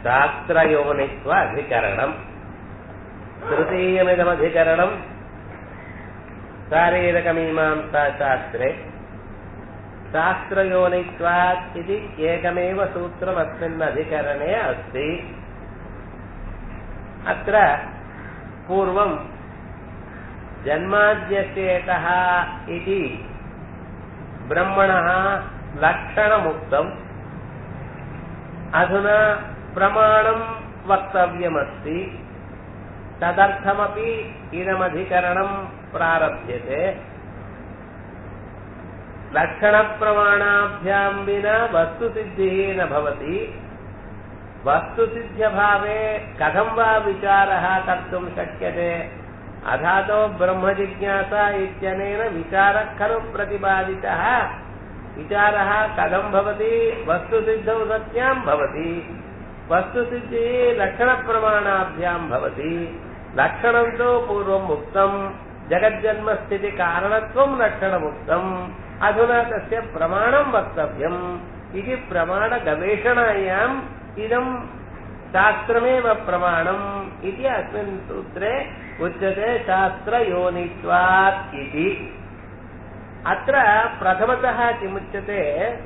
शास्त्रयोनित्व अधिकरणम् तृतीयमिदमधिकरणम् शारीरकमीमांसाशास्त्रे शास्त्रयोनित्वात् इति एकमेव सूत्रमस्मिन् अधिकरणे अस्ति अत्र पूर्वम् जन्माद्यस्येतः इति ब्रह्मणः लक्षणमुक्तम् अधुना प्रमाणं वक्तव्यमस्ति तदर्थमपि इदमधिकरणं प्रारभ्यते लक्षणप्रमाणाभ्यां विना वस्तुसिद्धिः न भवति वस्तुसिद्ध्यभावे कथं वा विचारः कर्तुं शक्यते अधातो ब्रह्मजिज्ञासा इत्यनेन विचारः खलु प्रतिपादितः विचारः कथं भवति वस्तुसिद्धौ सत्यां भवति वस्तुसिद्धिः लक्षणप्रमाणाभ्यां भवति लक्षणं तु पूर्वम् उक्तम् जगज्जन्मस्थितिकारणत्वं लक्षणमुक्तम् अधुना तस्य प्रमाणं वक्तव्यम् इति प्रमाणगवेषणायाम् इदं शास्त्रमेव प्रमाणम् इति अस्मिन् सूत्रे उच्यते शास्त्रयोनित्वात् इति अत्र प्रथमतः किमुच्यते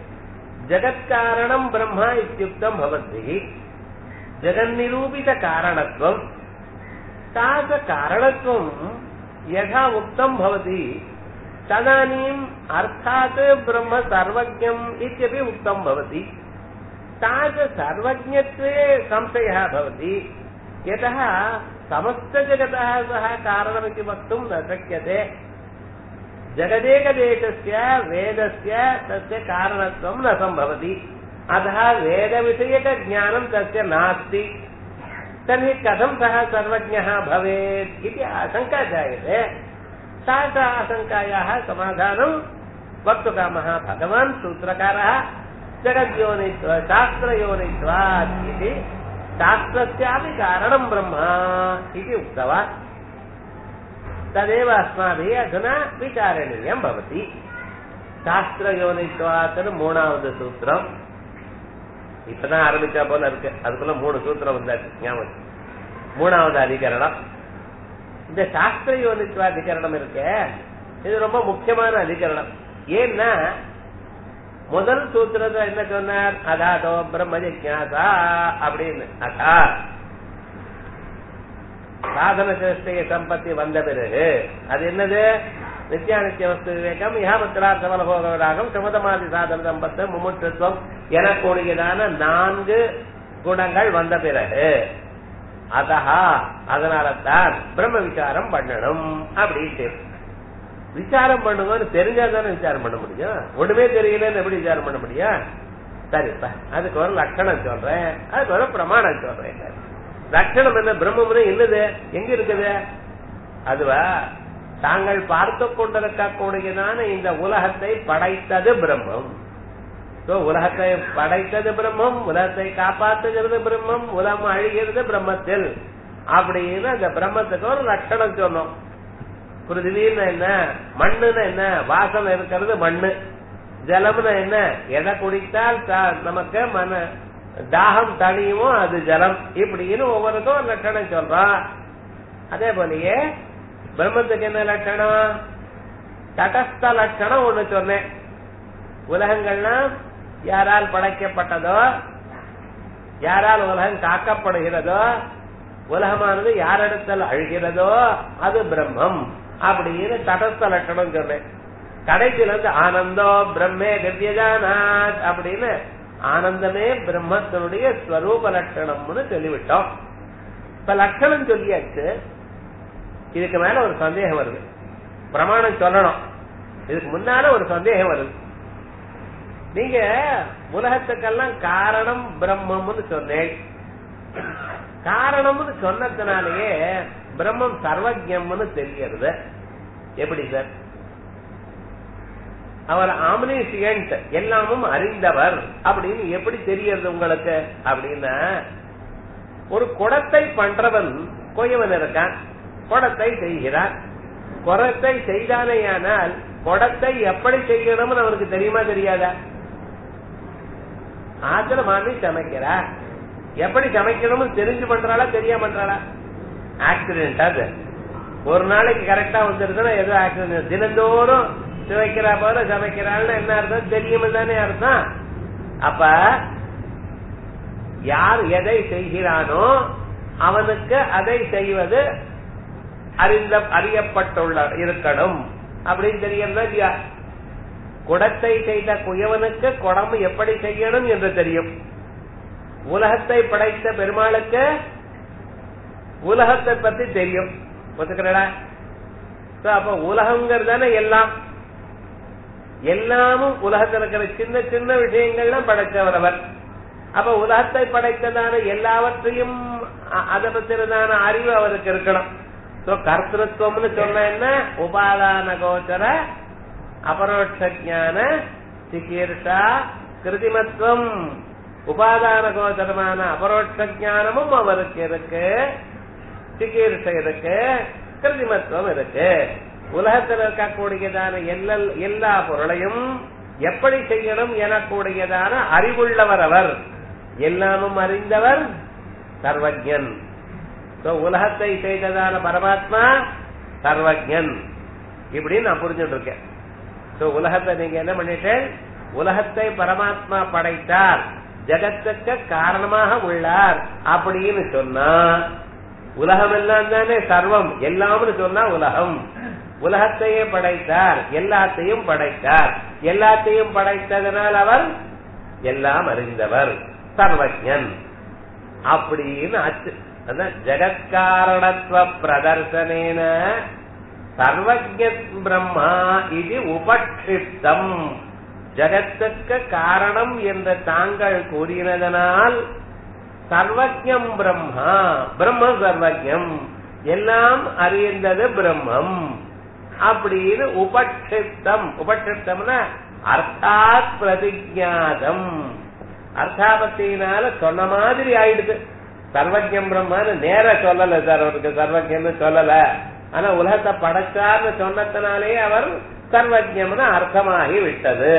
जगत्कारणं ब्रह्म इत्युक्तं भवद्भिः जगन्निरूपितकारणत्वम् तादृशकारणत्वं यथा उक्तं भवति तदानीम् अर्थात् ब्रह्म सर्वज्ञम् इत्यपि उक्तं भवति तादृशसर्वज्ञत्वे संशयः भवति यतः समस्तजगतः सः कारणमिति वक्तुं न शक्यते जगदेकदेशस्य वेदस्य तस्य कारणत्वं न सम्भवति अतः वेदविषयकज्ञानं तस्य नास्ति तर्हि कथं सः सर्वज्ञः भवेत् इति आशङ्का जायते सा सा आशङ्कायाः समाधानं वक्तुकामः भगवान् सूत्रकारः जगद्योनित्व शास्त्रयोनित्वात् इति शास्त्रस्यापि कारणं ब्रह्म इति उक्तवान् तदेव अस्माभिः अधुना विचारणीयं भवति சாஸ்திரயோனித்வாத்து மூணாவது சூத்திரம் இப்பதான் ஆரம்பிச்சா போல இருக்கு அதுக்குள்ள மூணு சூத்திரம் வந்தாச்சு ஞாபகம் மூணாவது அதிகரணம் இந்த சாஸ்திர யோனித்வ அதிகரணம் இருக்க இது ரொம்ப முக்கியமான அதிகரணம் ஏன்னா முதல் சூத்திரத்தை என்ன சொன்னார் அதாதோ பிரம்ம ஜிக்யாசா அப்படின்னு அதா சாதன சேஷ்டைய சம்பத்தி வந்த பிறகு அது என்னது நித்தியானித்திய வஸ்து விவேகம் இஹாபத்திரார்த்த பலபோகராகம் சமதமாதி சாதன சம்பத்து முமுற்றுத்துவம் எனக்கூடியதான நான்கு குணங்கள் வந்த பிறகு அதஹா அதனாலதான் பிரம்ம விசாரம் பண்ணணும் அப்படின்ட்டு விசாரம் பண்ணுவோம்னு தெரிஞ்சா தானே விசாரம் பண்ண முடியும் ஒண்ணுமே தெரியலன்னு எப்படி விசாரம் பண்ண முடியும் சரிப்பா அதுக்கு ஒரு லட்சணம் சொல்றேன் அதுக்கு ஒரு பிரமாணம் சொல்றேன் லட்சணம் என்ன பிரம்மம்னு என்னது எங்க இருக்குது அதுவா தாங்கள் பார்த்து கொண்டிருக்கக்கூடியதான இந்த உலகத்தை படைத்தது பிரம்மம் உலகத்தை படைத்தது பிரம்மம் உலகத்தை காப்பாத்துகிறது பிரம்மம் உலகம் அழிகிறது பிரம்மத்தில் அப்படின்னு அந்த பிரம்மத்துக்கு ஒரு லட்சணம் சொன்னோம் பிருத்திவின்னு என்ன மண்ணுன்னு என்ன வாசனை இருக்கிறது மண்ணு ஜலம்னு என்ன எதை குடித்தால் நமக்கு மன தாகம் தனியுமோ அது ஜலம் இப்படின்னு ஒவ்வொருக்கும் ஒரு லட்சணம் சொல்றோம் அதே போலயே பிரம்மத்துக்கு என்ன லட்சணம் தடஸ்த லட்சணம் ஒண்ணு சொன்னேன் உலகங்கள்லாம் யாரால் படைக்கப்பட்டதோ யாரால் உலகம் காக்கப்படுகிறதோ உலகமானது யாரிடத்தில் அழுகிறதோ அது பிரம்மம் அப்படின்னு தடஸ்த லட்சணம் சொன்னேன் கடைசியில இருந்து ஆனந்தோ பிரம்மே திவ்யஜானாத் அப்படின்னு ஆனந்தமே பிரம்மத்தினுடைய ஸ்வரூப லட்சணம்னு சொல்லிவிட்டோம் இப்ப லட்சணம் சொல்லியாச்சு இதுக்கு மேல ஒரு சந்தேகம் வருது பிரமாணம் சொல்லணும் இதுக்கு முன்னால ஒரு சந்தேகம் வருது நீங்க உலகத்துக்கெல்லாம் காரணம் பிரம்மம்னு சொன்னேன் காரணம்னு சொன்னதுனாலயே பிரம்மம் சர்வஜம்னு தெரியறது எப்படி சார் அவர் ஆம்னேசியன்ட் எல்லாமும் அறிந்தவர் அப்படின்னு எப்படி தெரியறது உங்களுக்கு அப்படின்னா ஒரு குடத்தை பண்றவன் கொயவன் இருக்கான் குடத்தை செய்கிறான் குடத்தை செய்தானேயானால் குடத்தை எப்படி செய்யணும்னு அவருக்கு தெரியுமா தெரியாதா ஆத்திர மாதிரி சமைக்கிறா எப்படி சமைக்கணும்னு தெரிஞ்சு பண்றாளா தெரியாம பண்றாளா ஆக்சிடென்ட் அது ஒரு நாளைக்கு கரெக்டா வந்துருதுன்னா ஏதோ ஆக்சிடென்ட் தினந்தோறும் சுவைக்கிறா போல சமைக்கிறாள்னு என்ன அர்த்தம் தெரியுமே தானே அர்த்தம் அப்ப யார் எதை செய்கிறானோ அவனுக்கு அதை செய்வது அறிந்த அறியப்பட்டுள்ள இருக்கணும் அப்படின்னு தெரியறதா இல்லையா குடத்தை செய்த குயவனுக்கு குடம் எப்படி செய்யணும் என்று தெரியும் உலகத்தை படைத்த பெருமாளுக்கு உலகத்தை பத்தி தெரியும் ஒத்துக்கிறடா அப்ப உலகங்கிறது எல்லாம் எல்லாமும் உலகத்தில் இருக்கிற சின்ன சின்ன விஷயங்கள்லாம் படைத்தவர் அவர் அப்ப உலகத்தை படைத்ததான எல்லாவற்றையும் அதை பத்தினதான அறிவு அவருக்கு இருக்கணும் கர்த்தத்துவம்னு சொன்ன என்ன உபாதான கோச்சர அபரோட்ச ஜான சிகீர்ஷா கிருதிமத்துவம் உபாதான கோச்சரமான அபரோட்ச ஜானமும் அவருக்கு இருக்கு சிகீர்ஷ இருக்கு கிருதிமத்துவம் இருக்கு உலகத்தில் இருக்கக்கூடியதான எல்லா எல்லா பொருளையும் எப்படி செய்யணும் எனக்கூடியதான அறிவுள்ளவர் அவர் எல்லாமும் அறிந்தவர் சர்வஜன் உலகத்தை செய்ததான பரமாத்மா சர்வஜன் இப்படின்னு நான் புரிஞ்சுட்டு இருக்கேன் உலகத்தை நீங்க என்ன பண்ணிட்டேன் உலகத்தை பரமாத்மா படைத்தார் ஜகத்துக்கு காரணமாக உள்ளார் அப்படின்னு சொன்னா உலகம் எல்லாம் தானே சர்வம் எல்லாம்னு சொன்னா உலகம் உலகத்தையே படைத்தார் எல்லாத்தையும் படைத்தார் எல்லாத்தையும் படைத்ததனால் அவர் எல்லாம் அறிந்தவர் சர்வஜன் அப்படின்னு ஆச்சு ஜெகத்காரணத்துவ பிரதர்சனேன சர்வஜ பிரம்மா இது உபக்ஷிப்தம் ஜகத்துக்கு காரணம் என்று தாங்கள் கூறினதனால் சர்வஜம் பிரம்மா பிரம்ம சர்வஜம் எல்லாம் அறிந்தது பிரம்மம் அப்படின்னு உபக்ஷிப்தம் உபக்ஷிப்தம்னா அர்த்தாத் பிரதிஜாதம் அர்த்தாபத்தினால சொன்ன மாதிரி ஆயிடுது சர்வஜம் பிரம்மான்னு நேர சொல்லல சார் அவருக்கு சர்வஜம்னு சொல்லல ஆனா உலகத்தை படைச்சார்னு சொன்னதுனாலே அவர் சர்வஜம்னு அர்த்தமாகி விட்டது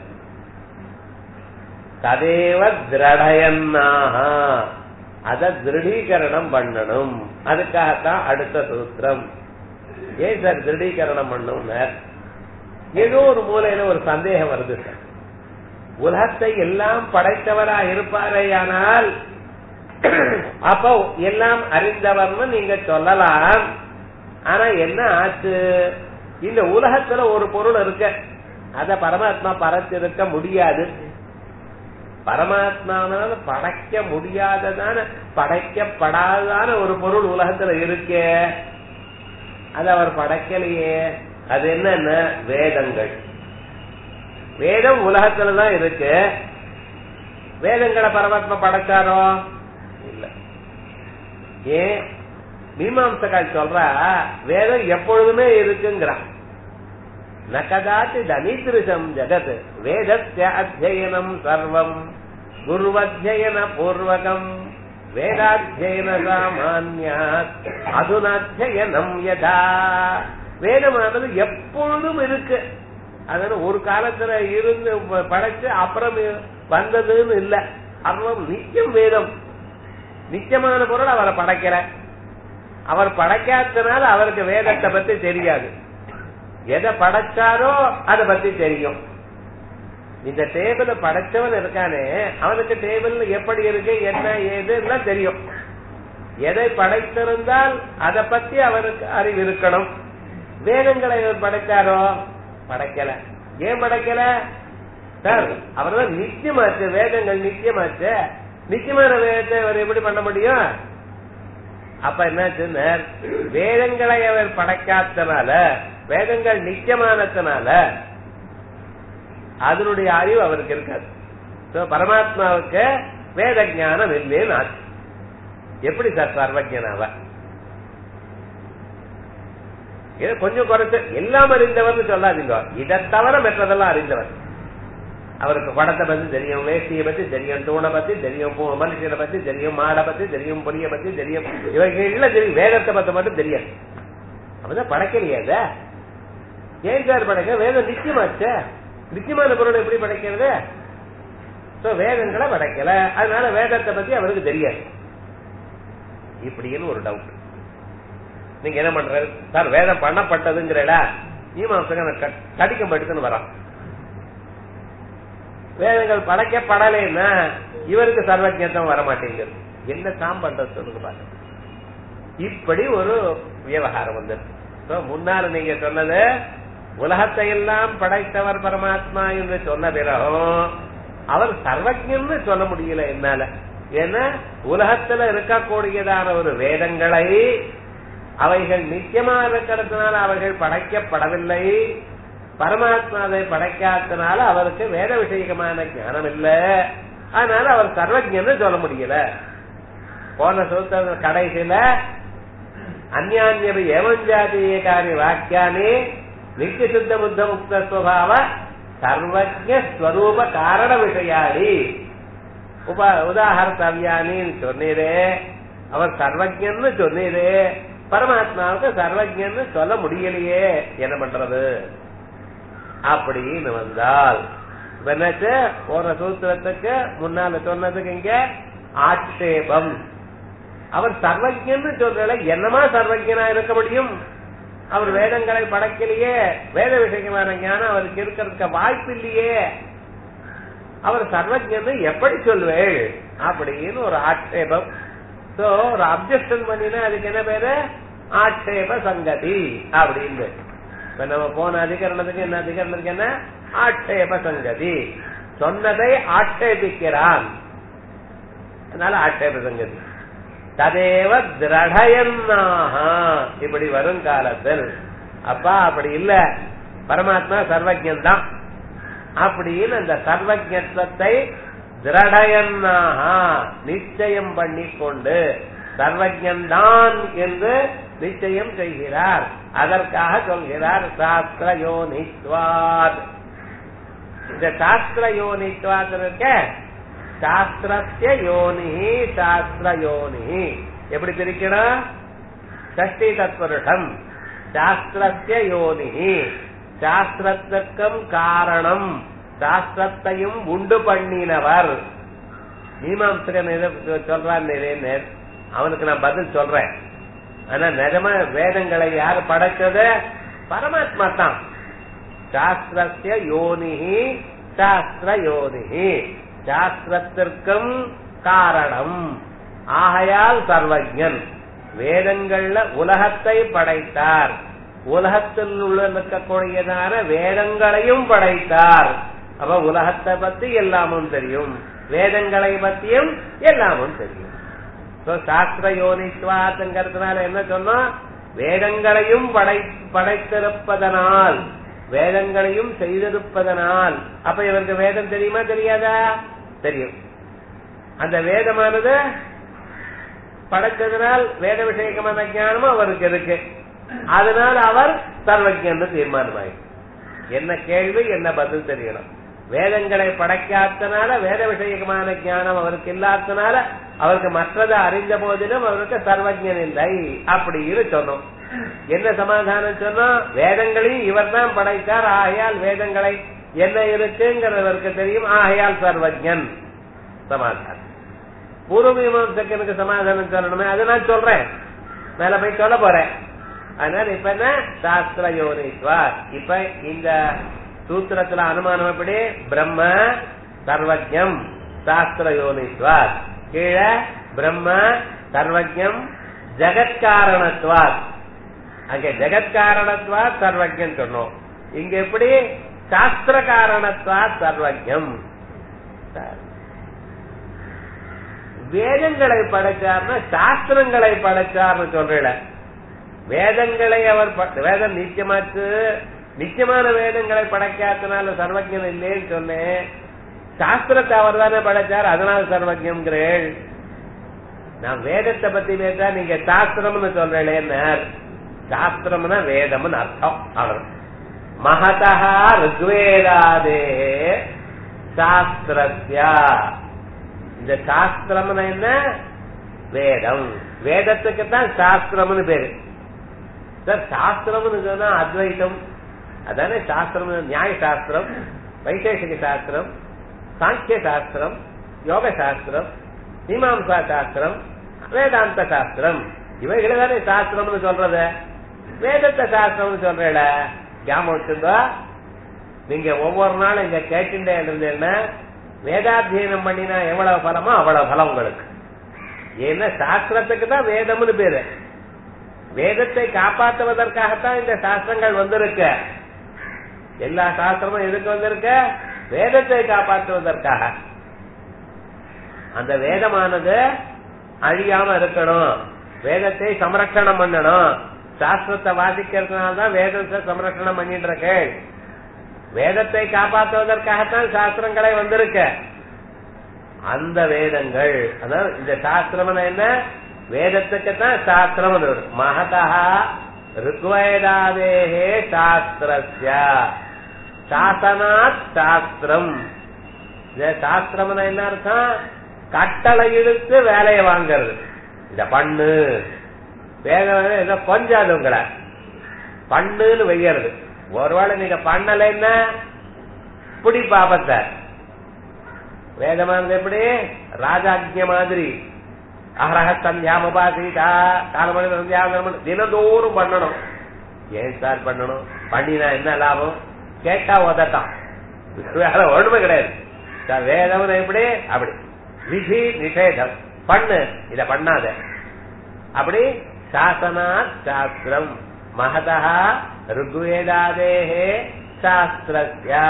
ததேவ திரடயன்னாக அத திருடீகரணம் பண்ணணும் அதுக்காகத்தான் அடுத்த சூத்திரம் ஏன் சார் திருடீகரணம் பண்ணும் ஏதோ ஒரு மூலையில ஒரு சந்தேகம் வருது சார் உலகத்தை எல்லாம் படைத்தவரா இருப்பாரேயானால் அப்ப எல்லாம் அறிந்தவர்னு நீங்க சொல்லலாம் ஆனா என்ன ஆச்சு இந்த உலகத்துல ஒரு பொருள் இருக்க அத பரமாத்மா படைத்திருக்க முடியாது பரமாத்மானால படைக்க முடியாததான படைக்கப்படாததான ஒரு பொருள் உலகத்துல இருக்கே அது அவர் படைக்கலையே அது என்னன்னா வேதங்கள் வேதம் உலகத்துலதான் இருக்கு வேதங்களை பரமாத்மா படைச்சாரோ இல்ல ஏன் மீமாம்சகால் சொல்றா வேதம் எப்பொழுதுமே இருக்குங்கிறான் நகதாச்சி தனிதிருஷம் ஜகத் வேதஸ்ய அத்தியனம் சர்வம் குருவத்தியன பூர்வகம் வேதாத்தியன சாமான்யாத் அதுனாத்தியனம் யதா வேதமானது எப்பொழுதும் இருக்கு அதனால ஒரு காலத்துல இருந்து படைச்சு அப்புறம் வந்ததுன்னு இல்ல அப்புறம் நித்தியம் வேதம் நித்தியமான பொருள் அவரை படைக்கிற அவர் படைக்காதனால அவருக்கு வேதத்தை பத்தி தெரியாது எதை படைச்சாரோ அதை பத்தி தெரியும் இந்த டேபிள படைச்சவன் இருக்கானே அவனுக்கு டேபிள் எப்படி இருக்கு என்ன ஏது எல்லாம் தெரியும் எதை படைத்திருந்தால் அதை பத்தி அவருக்கு அறிவு இருக்கணும் வேதங்களை இவர் படைச்சாரோ படைக்கல ஏன் படைக்கல சார் அவர் நிச்சயமாச்சு வேதங்கள் நிச்சயமாச்சு நிச்சயமான வேதத்தை அவர் எப்படி பண்ண முடியும் அப்ப என்னாச்சு வேதங்களை அவர் படைக்காதனால வேதங்கள் நிச்சயமானதுனால அதனுடைய அறிவு அவருக்கு இருக்காது பரமாத்மாவுக்கு வேத ஜானம் இல்லேன்னு ஆச்சு எப்படி சார் சர்வஜனாவ கொஞ்சம் குறைச்சு எல்லாம் அறிந்தவர்னு சொல்லாதீங்க இதை தவிர மற்றதெல்லாம் அறிந்தவர் அவருக்கு படத்தை பத்தி தெரியும் வேஷ்டியை பத்தி தெரியும் தூணை பத்தி தெரியும் மனுஷனை பத்தி தெரியும் மாடை பத்தி தெரியும் புலிய பத்தி தெரியும் இவர்கள் எல்லாம் தெரியும் வேதத்தை பத்தி மட்டும் தெரியாது அப்பதான் படைக்கலையா ஏன் சார் படைக்க வேதம் நிச்சயமாச்ச நிச்சயமான பொருள் எப்படி படைக்கிறது சோ வேதங்களை படைக்கல அதனால வேதத்தை பத்தி அவருக்கு தெரியாது இப்படின்னு ஒரு டவுட் நீங்க என்ன பண்றாரு சார் வேதம் பண்ணப்பட்டதுங்கிறல மீமாசங்க கடிக்கம் படுத்துன்னு வரான் வேதங்கள் படைக்கப்படலைன்னா இவருக்கு சர்வஜத்தம் வர மாட்டேங்குது என்ன தான் பண்றது சொல்லுங்க பாருங்க இப்படி ஒரு விவகாரம் வந்திருக்கு So, முன்னால நீங்க சொன்னது உலகத்தை எல்லாம் படைத்தவர் பரமாத்மா என்று சொன்ன பிறகும் அவர் சர்வஜன்னு சொல்ல முடியல என்னால ஏன்னா உலகத்துல இருக்கக்கூடியதான ஒரு வேதங்களை அவைகள் நிச்சயமா இருக்கிறதுனால அவர்கள் படைக்கப்படவில்லை பரமாத்மாவை படைக்காதனால அவருக்கு வேத விஷயமான ஞானம் இல்ல அதனால அவர் சர்வஜன்னு சொல்ல முடியல போன சூத்திர கடைசியில அந்யான்யபி ஏவஞ்சாதீயகாரி வாக்கியானி நித்திய சித்த புத்த முக்த சுவாவ சர்வஜ ஸ்வரூப காரண விஷயாடி உப உதாகரத்தவியானின்னு சொன்னீரே அவர் சர்வஜன்னு சொன்னீரே பரமாத்மாவுக்கு சர்வஜன்னு சொல்ல முடியலையே என்ன பண்றது அப்படின்னு வந்தால் இப்ப என்னாச்சு போற சூத்திரத்துக்கு முன்னால சொன்னதுக்கு இங்க ஆட்சேபம் அவர் சர்வஜன்னு சொல்றல என்னமா சர்வஜனா இருக்க முடியும் அவர் வேதங்களை படைக்கலையே வேத விஷயமான ஞானம் அவருக்கு இருக்கிறதுக்கு வாய்ப்பு இல்லையே அவர் சர்வஜன்னு எப்படி சொல்வேள் அப்படின்னு ஒரு ஆட்சேபம் சோ ஒரு அப்ஜெக்ஷன் பண்ணினா அதுக்கு என்ன பேரு ஆட்சேப சங்கதி அப்படின்னு இப்ப நம்ம போன அதிகரணத்துக்கு என்ன அதிகரணத்துக்கு என்ன ஆட்சேப சங்கதி சொன்னதை ஆட்சேபிக்கிறான் அதனால ஆட்சேப சங்கதி ததேவ திரடயன்னாக இப்படி வரும் காலத்தில் அப்பா அப்படி இல்ல பரமாத்மா சர்வஜன் தான் அப்படின்னு அந்த சர்வஜத்துவத்தை திரடயன்னாக நிச்சயம் பண்ணி கொண்டு சர்வஜன் தான் என்று நிச்சயம் செய்கிறார் அதற்காக சொல்கிறார் சாஸ்திர யோனித்வாத் இந்த சாஸ்திர யோனித்வாத் இருக்க சாஸ்திரத்திய யோனி சாஸ்திர யோனி எப்படி பிரிக்கணும் சஷ்டி தத்வருடம் சாஸ்திரத்திய யோனி சாஸ்திரத்துக்கும் காரணம் சாஸ்திரத்தையும் உண்டு பண்ணினவர் மீமாம்சகன் சொல்றான் அவனுக்கு நான் பதில் சொல்றேன் ஆனா நிஜமா வேதங்களை யார் படைச்சது பரமாத்மா தான் சாஸ்திரத்திய யோனிஹி சாஸ்திர யோனிஹி சாஸ்திரத்திற்கும் காரணம் ஆகையால் சர்வஜன் வேதங்கள்ல உலகத்தை படைத்தார் உலகத்தில் உள்ள இருக்கக்கூடியதான வேதங்களையும் படைத்தார் அப்ப உலகத்தை பத்தி எல்லாமும் தெரியும் வேதங்களை பத்தியும் எல்லாமும் தெரியும் சாஸ்திர யோனித்வாத்துங்கிறதுனால என்ன சொன்னோம் வேதங்களையும் படை படைத்திருப்பதனால் வேதங்களையும் செய்திருப்பதனால் அப்ப இவருக்கு வேதம் தெரியுமா தெரியாதா தெரியும் அந்த வேதமானது படைத்ததனால் வேத விஷயமான ஞானமும் அவருக்கு இருக்கு அதனால் அவர் சர்வஜன்னு தீர்மானமாயி என்ன கேள்வி என்ன பதில் தெரியணும் வேதங்களை படைக்காதனால வேத விஷயமான ஞானம் அவருக்கு இல்லாதனால அவருக்கு மற்றதை அறிந்த போதிலும் அவருக்கு சர்வஜன் இல்லை அப்படின்னு சொன்னோம் என்ன சமாதானம் சொன்னோம் வேதங்களையும் இவர் தான் படைத்தார் ஆகையால் வேதங்களை என்ன இருக்குங்கிறவருக்கு தெரியும் ஆகையால் சர்வஜன் சமாதானம் பூர்வ மீமாசக்கனுக்கு சமாதானம் சொல்லணுமே அதை நான் சொல்றேன் மேல போய் சொல்ல போறேன் அதனால இப்ப என்ன சாஸ்திர யோனிஸ்வார் இப்ப இந்த சூத்திரத்துல அனுமானம் எப்படி பிரம்ம சர்வஜம் சாஸ்திர யோனிஸ்வார் கீழே பிரம்ம சர்வஜம் ஜெகத்காரணத்வார் அங்க ஜெகத்காரணத்வா சர்வஜன் சொன்னோம் இங்க எப்படி சாஸ்திர காரணத்வா சர்வஜம் வேதங்களை படைச்சார்னா சாஸ்திரங்களை படைச்சார்னு சொல்றல வேதங்களை அவர் வேதம் நிச்சயமாச்சு நிச்சயமான வேதங்களை படைக்காதனால சர்வஜன் இல்லைன்னு சொன்னேன் சாஸ்திரத்தை அவர் தானே படைச்சார் அதனால சர்வஜம்ங்கிறேன் நான் வேதத்தை பத்தி பேசா நீங்க சாஸ்திரம்னு சொல்றேன்னு சாஸ்திரம்னா வேதம்னு அர்த்தம் அவர் மகதா ருக்வேதாதே சாஸ்திரத்யா இந்த சாஸ்திரம்னா என்ன வேதம் வேதத்துக்கு தான் சாஸ்திரம்னு பேரு சார் சாஸ்திரம்னு சொன்னா அத்வைத்தம் அதானே சாஸ்திரம் நியாய சாஸ்திரம் வைசேஷிக சாஸ்திரம் சாங்கிய சாஸ்திரம் யோக சாஸ்திரம் மீமாம்சா சாஸ்திரம் வேதாந்த சாஸ்திரம் இவைகளை தானே சாஸ்திரம்னு சொல்றது வேதத்தை சாஸ்திரம்னு சொல்றேல ஞாபகம் வச்சிருந்தா நீங்க ஒவ்வொரு நாளும் இங்க கேட்டுட்டே இருந்தேன்னா வேதாத்தியனம் பண்ணினா எவ்வளவு பலமோ அவ்வளவு பலம் உங்களுக்கு ஏன்னா சாஸ்திரத்துக்கு தான் வேதம்னு பேரு வேதத்தை காப்பாற்றுவதற்காகத்தான் இந்த சாஸ்திரங்கள் வந்திருக்க எல்லா சாஸ்திரமும் எதுக்கு வந்திருக்க வேதத்தை காப்பாற்றுவதற்காக அந்த வேதமானது அழியாம இருக்கணும் வேதத்தை சம்ரட்சணம் பண்ணணும் சாஸ்திரத்தை வாசிக்கிறதுனால தான் வேதத்தை சம்ரட்சணம் பண்ணிட்டு இருக்கேன் வேதத்தை காப்பாற்றுவதற்காகத்தான் சாஸ்திரங்களே வந்திருக்க அந்த வேதங்கள் அதாவது இந்த சாஸ்திரம் என்ன வேதத்துக்கு தான் சாஸ்திரம் மகதா ருக்வேதாதேகே சாஸ்திரஸ்ய சாசனாத் சாஸ்திரம் இந்த சாஸ்திரம் என்ன அர்த்தம் கட்டளை இழுத்து வேலையை வாங்கறது இத பண்ணு வேக ஏதோ கொஞ்சம் உங்களை பண்ணுன்னு வைக்கிறது ஒருவேளை நீங்க பண்ணலைன்னா இப்படி பாபத்தை வேதமானது எப்படி ராஜாஜ்ய மாதிரி அஹரஹ சந்தியாம் உபாசிதா காலமணி சந்தியாம் தினந்தோறும் பண்ணணும் ஏன் சார் பண்ணணும் பண்ணினா என்ன லாபம் கேட்டா உதட்டான் வேற ஒண்ணுமே கிடையாது சார் வேதம் எப்படி அப்படி விதி நிஷேதம் பண்ணு இத பண்ணாத அப்படி சாசனா சாஸ்திரம் மகதா ருக்வேதாதேகே சாஸ்திரஸ்யா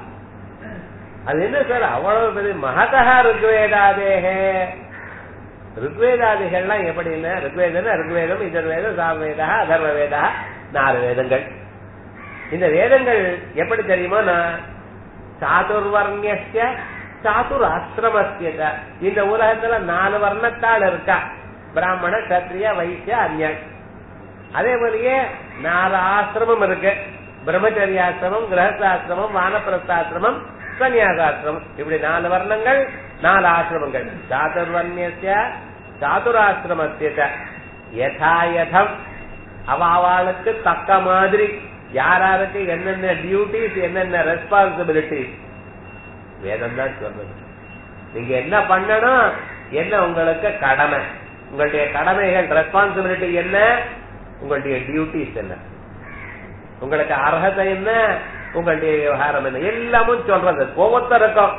அது என்ன சார் அவ்வளவு பெரிய மகதா ருக்வேதாதேகே ருக்வேதாதிகள்லாம் எப்படின்னா ருக்வேதம் ருக்வேதம் இதர்வேதம் சாமவேதா அதர்வ வேதா நாலு வேதங்கள் இந்த வேதங்கள் எப்படி தெரியுமா சாதுர்வர்ணிய சாதுர் ஆசிரமஸ்ய இந்த உலகத்துல நாலு வர்ணத்தால் இருக்கா பிராமண கத்திரிய வைசிய அந்யாய் அதே மாதிரியே நாலு ஆசிரமம் இருக்கு பிரம்மச்சரியாசிரமம் கிரகசாசிரமம் வானப்பிரஸ்தாசிரமம் சன்னியாசாசிரமம் இப்படி நாலு வர்ணங்கள் நாலு ஆசிரமங்கள் சாதுர்வர்ணிய சாதுராசிரமத்திய யதாயதம் அவளுக்கு தக்க மாதிரி யாராருக்கு என்னென்ன டியூட்டிஸ் என்னென்ன ரெஸ்பான்சிபிலிட்டிஸ் வேதம் தான் சொல்றது நீங்க என்ன பண்ணணும் என்ன உங்களுக்கு கடமை உங்களுடைய கடமைகள் ரெஸ்பான்சிபிலிட்டி என்ன உங்களுடைய டியூட்டிஸ் என்ன உங்களுக்கு அர்ஹதை என்ன உங்களுடைய விவகாரம் என்ன எல்லாமும் சொல்றது ஒவ்வொருத்தருக்கும்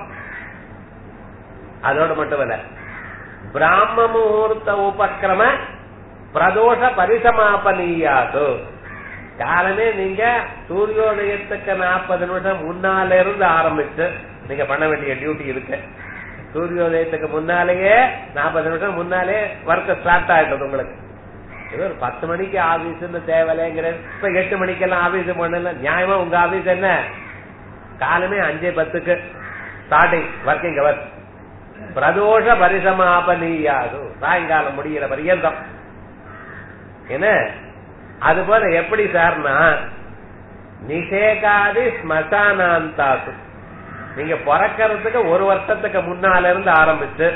அதோடு மட்டுமல்ல பிராம முகூர்த்த உபக்கிரம பிரதோஷ பரிசமாபனியாது காலமே நீங்க சூரியோதயத்துக்கு நாற்பது நிமிஷம் முன்னால இருந்து ஆரம்பிச்சு நீங்க பண்ண வேண்டிய டியூட்டி இருக்கு சூரியோதயத்துக்கு முன்னாலேயே நாற்பது நிமிஷம் முன்னாலே ஒர்க் ஸ்டார்ட் ஆயிட்டது உங்களுக்கு இது ஒரு பத்து மணிக்கு ஆபீஸ் தேவையில்லைங்கிற இப்ப எட்டு மணிக்கெல்லாம் ஆபீஸ் பண்ணல நியாயமா உங்க ஆபீஸ் என்ன காலமே அஞ்சே பத்துக்கு ஸ்டார்டிங் ஒர்க்கிங் அவர் பிரதோஷ பரிசமாபனியாது சாயங்காலம் முடிகிற பரியந்தம் என்ன அது போல எப்படி சார்னா நிஷேகாதி ஸ்மசானாந்தாசு நீங்க பிறக்கிறதுக்கு ஒரு வருஷத்துக்கு முன்னால இருந்து ஆரம்பிச்சு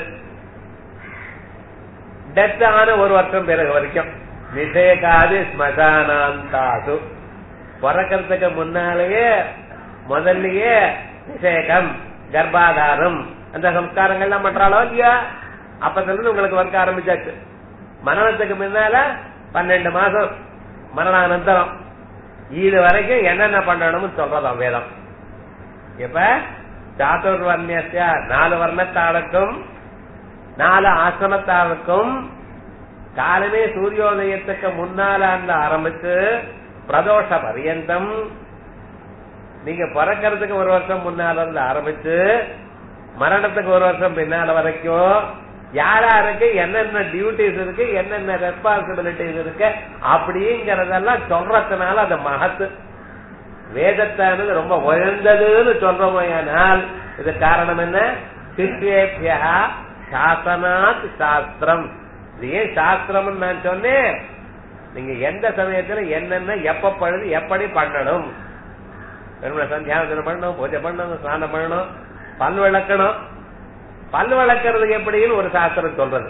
டெத் ஆன ஒரு வருஷம் பிறகு வரைக்கும் நிஷேகாதி ஸ்மசானாந்தாசு பிறக்கிறதுக்கு முன்னாலேயே முதல்லயே நிஷேகம் கர்ப்பாதாரம் அந்த சம்ஸ்காரங்கள்லாம் பண்றாளோ இல்லையா அப்பத்துல இருந்து உங்களுக்கு ஒர்க் ஆரம்பிச்சாச்சு மரணத்துக்கு முன்னால பன்னெண்டு மாசம் மரணானந்தரம் இது வரைக்கும் என்னென்ன பண்ணணும்னு சொல்றதாம் வேதம் இப்ப சாத்துர்வர்ணிய நாலு வர்ணத்தாளுக்கும் நாலு ஆசிரமத்தாளுக்கும் காலமே சூரியோதயத்துக்கு முன்னால அந்த ஆரம்பிச்சு பிரதோஷ பரியந்தம் நீங்க பிறக்கிறதுக்கு ஒரு வருஷம் முன்னால இருந்து ஆரம்பிச்சு மரணத்துக்கு ஒரு வருஷம் பின்னால வரைக்கும் யாராருக்கு என்னென்ன டியூட்டிஸ் இருக்கு என்னென்ன ரெஸ்பான்சிபிலிட்டிஸ் இருக்கு அப்படிங்கறதெல்லாம் சொல்றதுனால அது மகத்து வேதத்தானது ரொம்ப உயர்ந்ததுன்னு சொல்றோமையானால் இது காரணம் என்ன சிஷ்யேபியா சாசனாத் சாஸ்திரம் இது ஏன் சாஸ்திரம் நான் சொன்னேன் நீங்க எந்த சமயத்துல என்னென்ன எப்ப பழுது எப்படி பண்ணணும் சந்தியாவதனம் பண்ணணும் பூஜை பண்ணணும் ஸ்நானம் பண்ணணும் பல் விளக்கணும் பல் வளர்க்கறதுக்கு எப்படின்னு ஒரு சாஸ்திரம் சொல்றது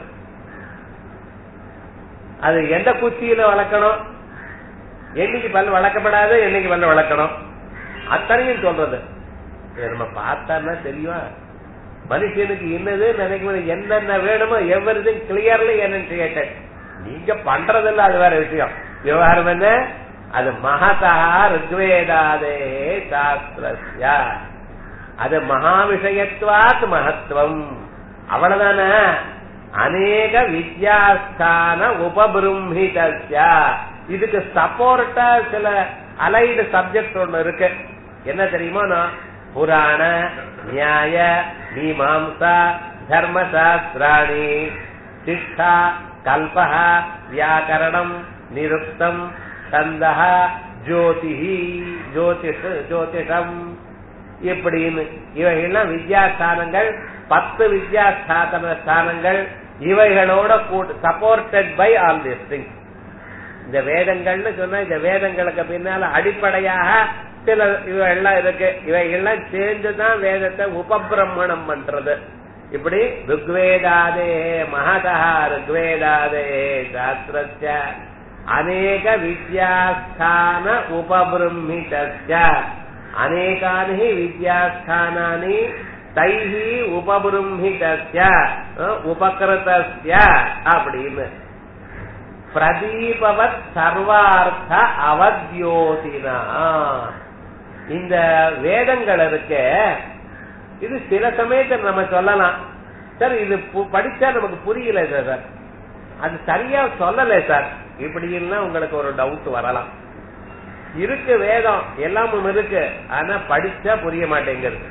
அது எந்த குச்சியில வளர்க்கணும் என்னைக்கு பல் வளர்க்கப்படாது என்னைக்கு பல் வளர்க்கணும் அத்தனையும் சொல்றது நம்ம பார்த்தா தெரியும் மனுஷனுக்கு இன்னது நினைக்கணும் என்னென்ன வேணுமோ எவ்ரிதிங் கிளியர்லி என்என்சியேட்டட் நீங்க பண்றதில்ல அது வேற விஷயம் விவகாரம் என்ன அது மகதா ருக்வேதாதே சாஸ்திரஸ்ய அது மகா விஷயத்வாத் மகத்துவம் அவ்வளவுதானே அநேக வித்யாஸ்தான உபபிரம்ஹிதஸ்ய இதுக்கு சப்போர்ட்டா சில அலைடு சப்ஜெக்ட் ஒண்ணு இருக்கு என்ன தெரியுமா புராண நியாய மீமாம்சா தர்மசாஸ்திராணி சிக்ஷா கல்பக வியாக்கரணம் நிருக்தம் சந்தக ஜோதிஹி ஜோதிஷ ஜோதிஷம் இப்படின்னு இவைகள்லாம் வித்யாஸ்தானங்கள் பத்து வித்யாஸ்தான ஸ்தானங்கள் இவைகளோட supported by all this things இந்த வேதங்கள்னு சொன்னா இந்த வேதங்களுக்கு பின்னால அடிப்படையாக சில இவைகள்லாம் இருக்கு இவைகள்லாம் சேர்ந்துதான் வேதத்தை உபபிரமணம் பண்றது இப்படி ருக்வேதாதே மகதா ருக்வேதாதே சாஸ்திரஸ்ய அநேக வித்யாஸ்தான உபபிரமிதஸ்ய அநேகானி வித்யாஸ்தானானி தைஹி உபபிரமிதஸ்ய உபகிருதஸ்ய அப்படின்னு பிரதீபவத் சர்வார்த்த அவத்யோதினா இந்த வேதங்கள் இருக்க இது சில சமயத்தில் நம்ம சொல்லலாம் சார் இது படிச்சா நமக்கு புரியல சார் அது சரியா சொல்லல சார் இப்படி எல்லாம் உங்களுக்கு ஒரு டவுட் வரலாம் இருக்கு வேதம் எல்லாமும் இருக்கு ஆனா படிச்சா புரிய மாட்டேங்கிறது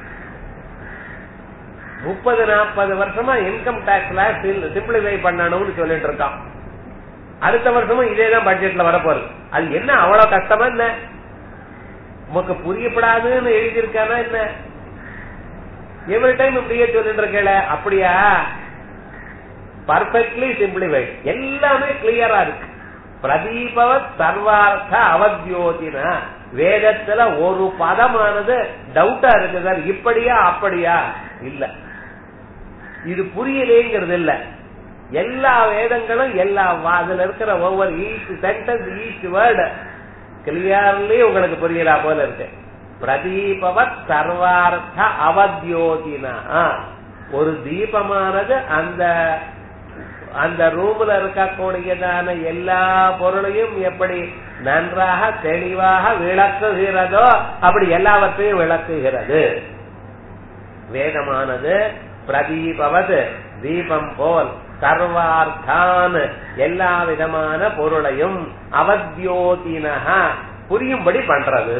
முப்பது நாற்பது வருஷமா இன்கம் டாக்ஸ்ல சிம்பிளிஃபை பண்ணணும்னு சொல்லிட்டு இருக்கான் அடுத்த வருஷமும் இதேதான் பட்ஜெட்ல வரப்போறது அது என்ன அவ்வளவு கஷ்டமா என்ன உமக்கு புரியப்படாதுன்னு எழுதியிருக்கானா என்ன எவ்ரி டைம் இப்படியே சொல்லிட்டு இருக்கல அப்படியா பர்ஃபெக்ட்லி சிம்பிளிஃபைட் எல்லாமே கிளியரா இருக்கு பிரதீபவ சர்வார்த்த அவத்யோதினா வேதத்துல ஒரு பதமானது டவுட்டா இருக்கு சார் இப்படியா அப்படியா இல்ல இது புரியலேங்கிறது இல்ல எல்லா வேதங்களும் எல்லா அதுல இருக்கிற ஒவ்வொரு each sentence each word clearly உங்களுக்கு புரியலா போல இருக்கு பிரதீபவத் சர்வார்த்த அவத்யோதினா ஒரு தீபமானது அந்த அந்த ரூம்ல இருக்கக்கூடியதான எல்லா பொருளையும் எப்படி நன்றாக தெளிவாக விளக்குகிறதோ அப்படி எல்லாவற்றையும் விளக்குகிறது வேதமானது பிரதீபவது தீபம் போல் சர்வார்த்தான் எல்லா விதமான பொருளையும் அவத்யோதினக புரியும்படி பண்றது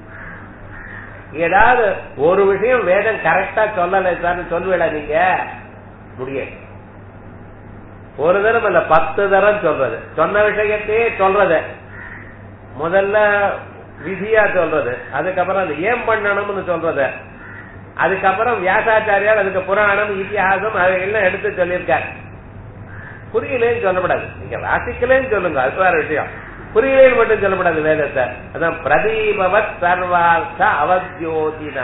ஏதாவது ஒரு விஷயம் வேதம் கரெக்டா சொல்லலை சார் சொல்லுவிட நீங்க முடியாது ஒரு தரம் இல்ல பத்து தரம் சொல்றது சொன்ன விஷயத்தையே சொல்றது முதல்ல விதியா சொல்றது அதுக்கப்புறம் அது ஏன் பண்ணணும்னு சொல்றது அதுக்கப்புறம் வியாசாச்சாரியார் அதுக்கு புராணம் இத்திஹாசம் அதையெல்லாம் எடுத்து சொல்லியிருக்கார் புரியலேன்னு சொல்லப்படாது நீங்க வாசிக்கலேன்னு சொல்லுங்க அது வேற விஷயம் புரியலேன்னு மட்டும் சொல்லப்படாது வேதத்தை அதான் பிரதீபவத் சர்வார்த்த அவத்யோதினா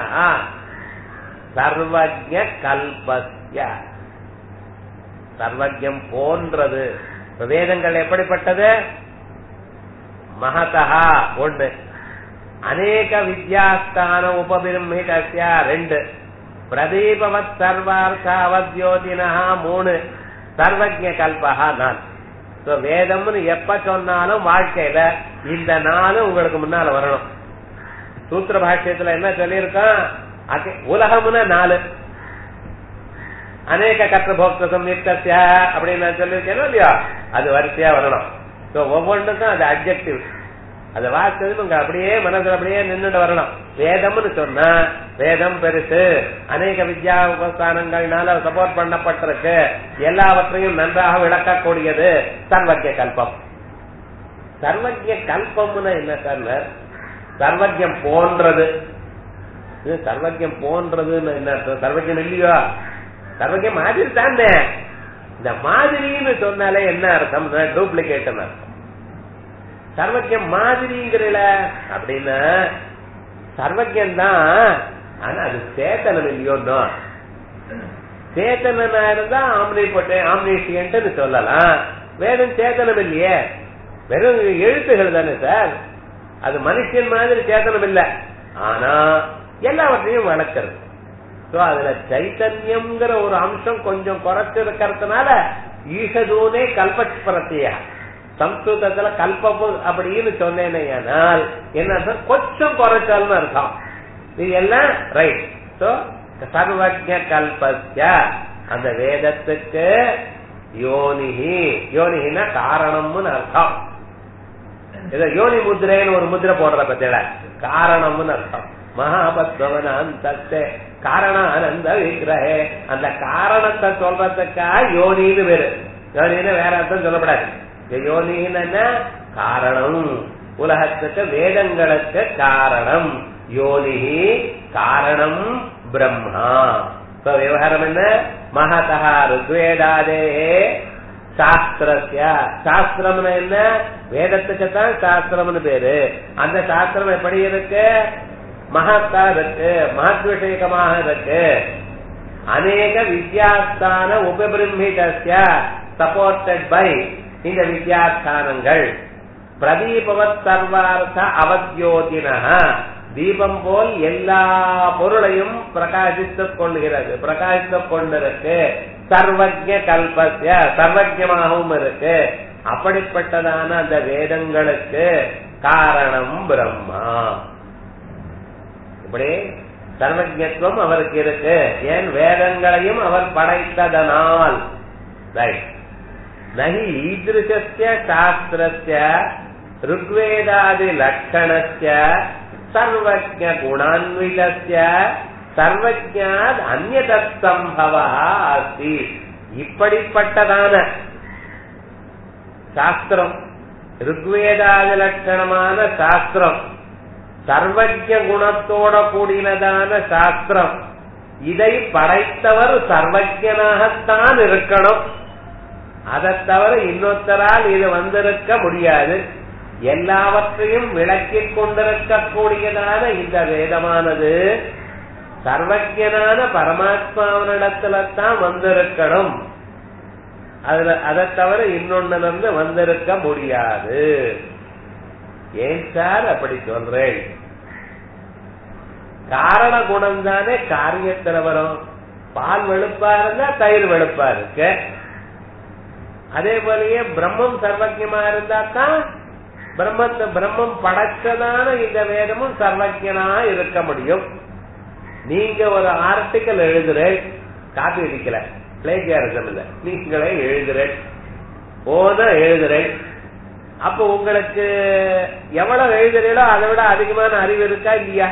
சர்வஜ கல்பஸ்ய சர்வஜம் போன்றது வேதங்கள் எப்படிப்பட்டது மகதா ஒன்று அநேக வித்யாஸ்தான உபபிரமிதஸ்ய ரெண்டு பிரதீபவத் சர்வார்த்த அவத்யோதினா மூணு சர்வஜ கல்பகா நான் வேதம்னு எப்ப சொன்னாலும் வாழ்க்கையில இந்த நாளும் உங்களுக்கு முன்னால வரணும் சூத்திர பாஷ்யத்துல என்ன சொல்லியிருக்கான் உலகம்னு நாலு அநேக கற்ற போக்த சம்யுக்திய அப்படின்னு நான் சொல்லியிருக்கேன் இல்லையா அது வரிசையா வரணும் ஒவ்வொன்றுக்கும் அது அப்ஜெக்டிவ் அது வாக்குறது உங்க அப்படியே மனசுல அப்படியே நின்றுட்டு வரணும் வேதம்னு சொன்னா வேதம் பெருசு அநேக வித்யா உபஸ்தானங்கள்னால சப்போர்ட் பண்ணப்பட்டிருக்கு எல்லாவற்றையும் நன்றாக விளக்கக்கூடியது சர்வஜ கல்பம் சர்வஜ கல்பம்னு என்ன சார் சர்வஜம் போன்றது இது சர்வஜம் போன்றதுன்னு என்ன அர்த்தம் சர்வஜம் இல்லையோ சர்வஜம் மாதிரி தானே இந்த மாதிரின்னு சொன்னாலே என்ன அர்த்தம் டூப்ளிகேட் அர்த்தம் சர்வஜம் மாதிரிங்கிறல அப்படின்னா சர்வஜம் தான் ஆனா அது சேத்தனம் இல்லையோன்னு சேத்தனா இருந்தா ஆம்னி போட்டு ஆம்னிஷியன்ட்டு சொல்லலாம் வேறும் சேத்தனம் இல்லையே வெறும் எழுத்துகள் தானே சார் அது மனுஷன் மாதிரி சேத்தனம் இல்ல ஆனா எல்லாவற்றையும் வளர்க்கிறது சோ அதுல சைத்தன்யம்ங்கிற ஒரு அம்சம் கொஞ்சம் குறைச்சு இருக்கிறதுனால ஈஷதூனே கல்பஸ்பரத்திய சம்ஸ்கிருதத்துல கல்பப்பு அப்படின்னு சொன்னேனால் என்ன அர்த்தம்? கொஞ்சம் குறைச்சால்னு அர்த்தம் இது எல்லாம் ரைட் சோ சர்வஜ கல்பஸ்ய அந்த வேதத்துக்கு யோனிஹி யோனிஹினா காரணம்னு அர்த்தம் ஏதோ யோனி முத்திரைன்னு ஒரு முத்திரை போடுற பத்தியில காரணம்னு அர்த்தம் மகாபத்மவன அந்த காரண ஆனந்த விக்கிரகே அந்த காரணத்தை சொல்றதுக்கா யோனின்னு பேரு யோனின்னு வேற அர்த்தம் சொல்லப்படாது இந்த யோனின்னு என்ன காரணம் உலகத்துக்கு வேதங்களுக்கு காரணம் யோனிஹி காரணம் பிரம்மா இப்ப விவகாரம் என்ன மகதா ருக்வேதாதே சாஸ்திரஸ்ய சாஸ்திரம்னு என்ன வேதத்துக்கு தான் சாஸ்திரம்னு பேரு அந்த சாஸ்திரம் எப்படி இருக்கு மகத்தா இருக்கு மகத் விஷயகமாக இருக்கு அநேக வித்யாஸ்தான உபபிரமிதஸ்ய சப்போர்ட்டட் பை இந்த வித்யாஸ்தானங்கள் பிரதீபவத் சர்வார்த்த அவத்யோதின தீபம் போல் எல்லா பொருளையும் பிரகாசித்துக் கொள்கிறது பிரகாசித்துக் கொண்டிருக்கு சர்வஜ கல்பஸ்ய சர்வஜமாகவும் இருக்கு அப்படிப்பட்டதான அந்த வேதங்களுக்கு காரணம் பிரம்மா இப்படி சர்வஜத்துவம் அவருக்கு இருக்கு ஏன் வேதங்களையும் அவர் படைத்ததனால் ரைட் நகி ஈதிருஷஸ்ய சாஸ்திரஸ்ய ருக்வேதாதி லட்சணஸ்ய சர்வஜ குணான்விதஸ்ய சர்வஜாத் அந்நதம்பவ அஸ்தி இப்படிப்பட்டதான சாஸ்திரம் ருக்வேதாதி லட்சணமான சாஸ்திரம் சர்வஜ குணத்தோட கூடினதான சாஸ்திரம் இதை படைத்தவர் சர்வஜனாகத்தான் இருக்கணும் அதை தவிர இன்னொருத்தரால் இது வந்திருக்க முடியாது எல்லாவற்றையும் விளக்கிக் கொண்டிருக்கக்கூடியதான இந்த வேதமானது சர்வஜனான பரமாத்மாவனிடத்துல தான் வந்திருக்கணும் அதுல அதை தவிர இன்னொன்னுல இருந்து வந்திருக்க முடியாது ஏன் சார் அப்படி சொல்றேன் காரண குணம் தானே காரியத்துல வரும் பால் வெளுப்பா இருந்தா தயிர் வெளுப்பா இருக்கு அதே போலயே பிரம்மம் சர்வஜமா இருந்தா தான் பிரம்மத்தை பிரம்மம் படைச்சதான இந்த வேதமும் சர்வஜனா இருக்க முடியும் நீங்க ஒரு ஆர்டிக்கல் எழுதுறேன் காப்பி அடிக்கல பிளேஜியாரிசம் இல்ல நீங்களே எழுதுறேன் ஓன எழுதுறேன் அப்ப உங்களுக்கு எவ்வளவு எழுதுறீங்களோ அதை விட அதிகமான அறிவு இருக்கா இல்லையா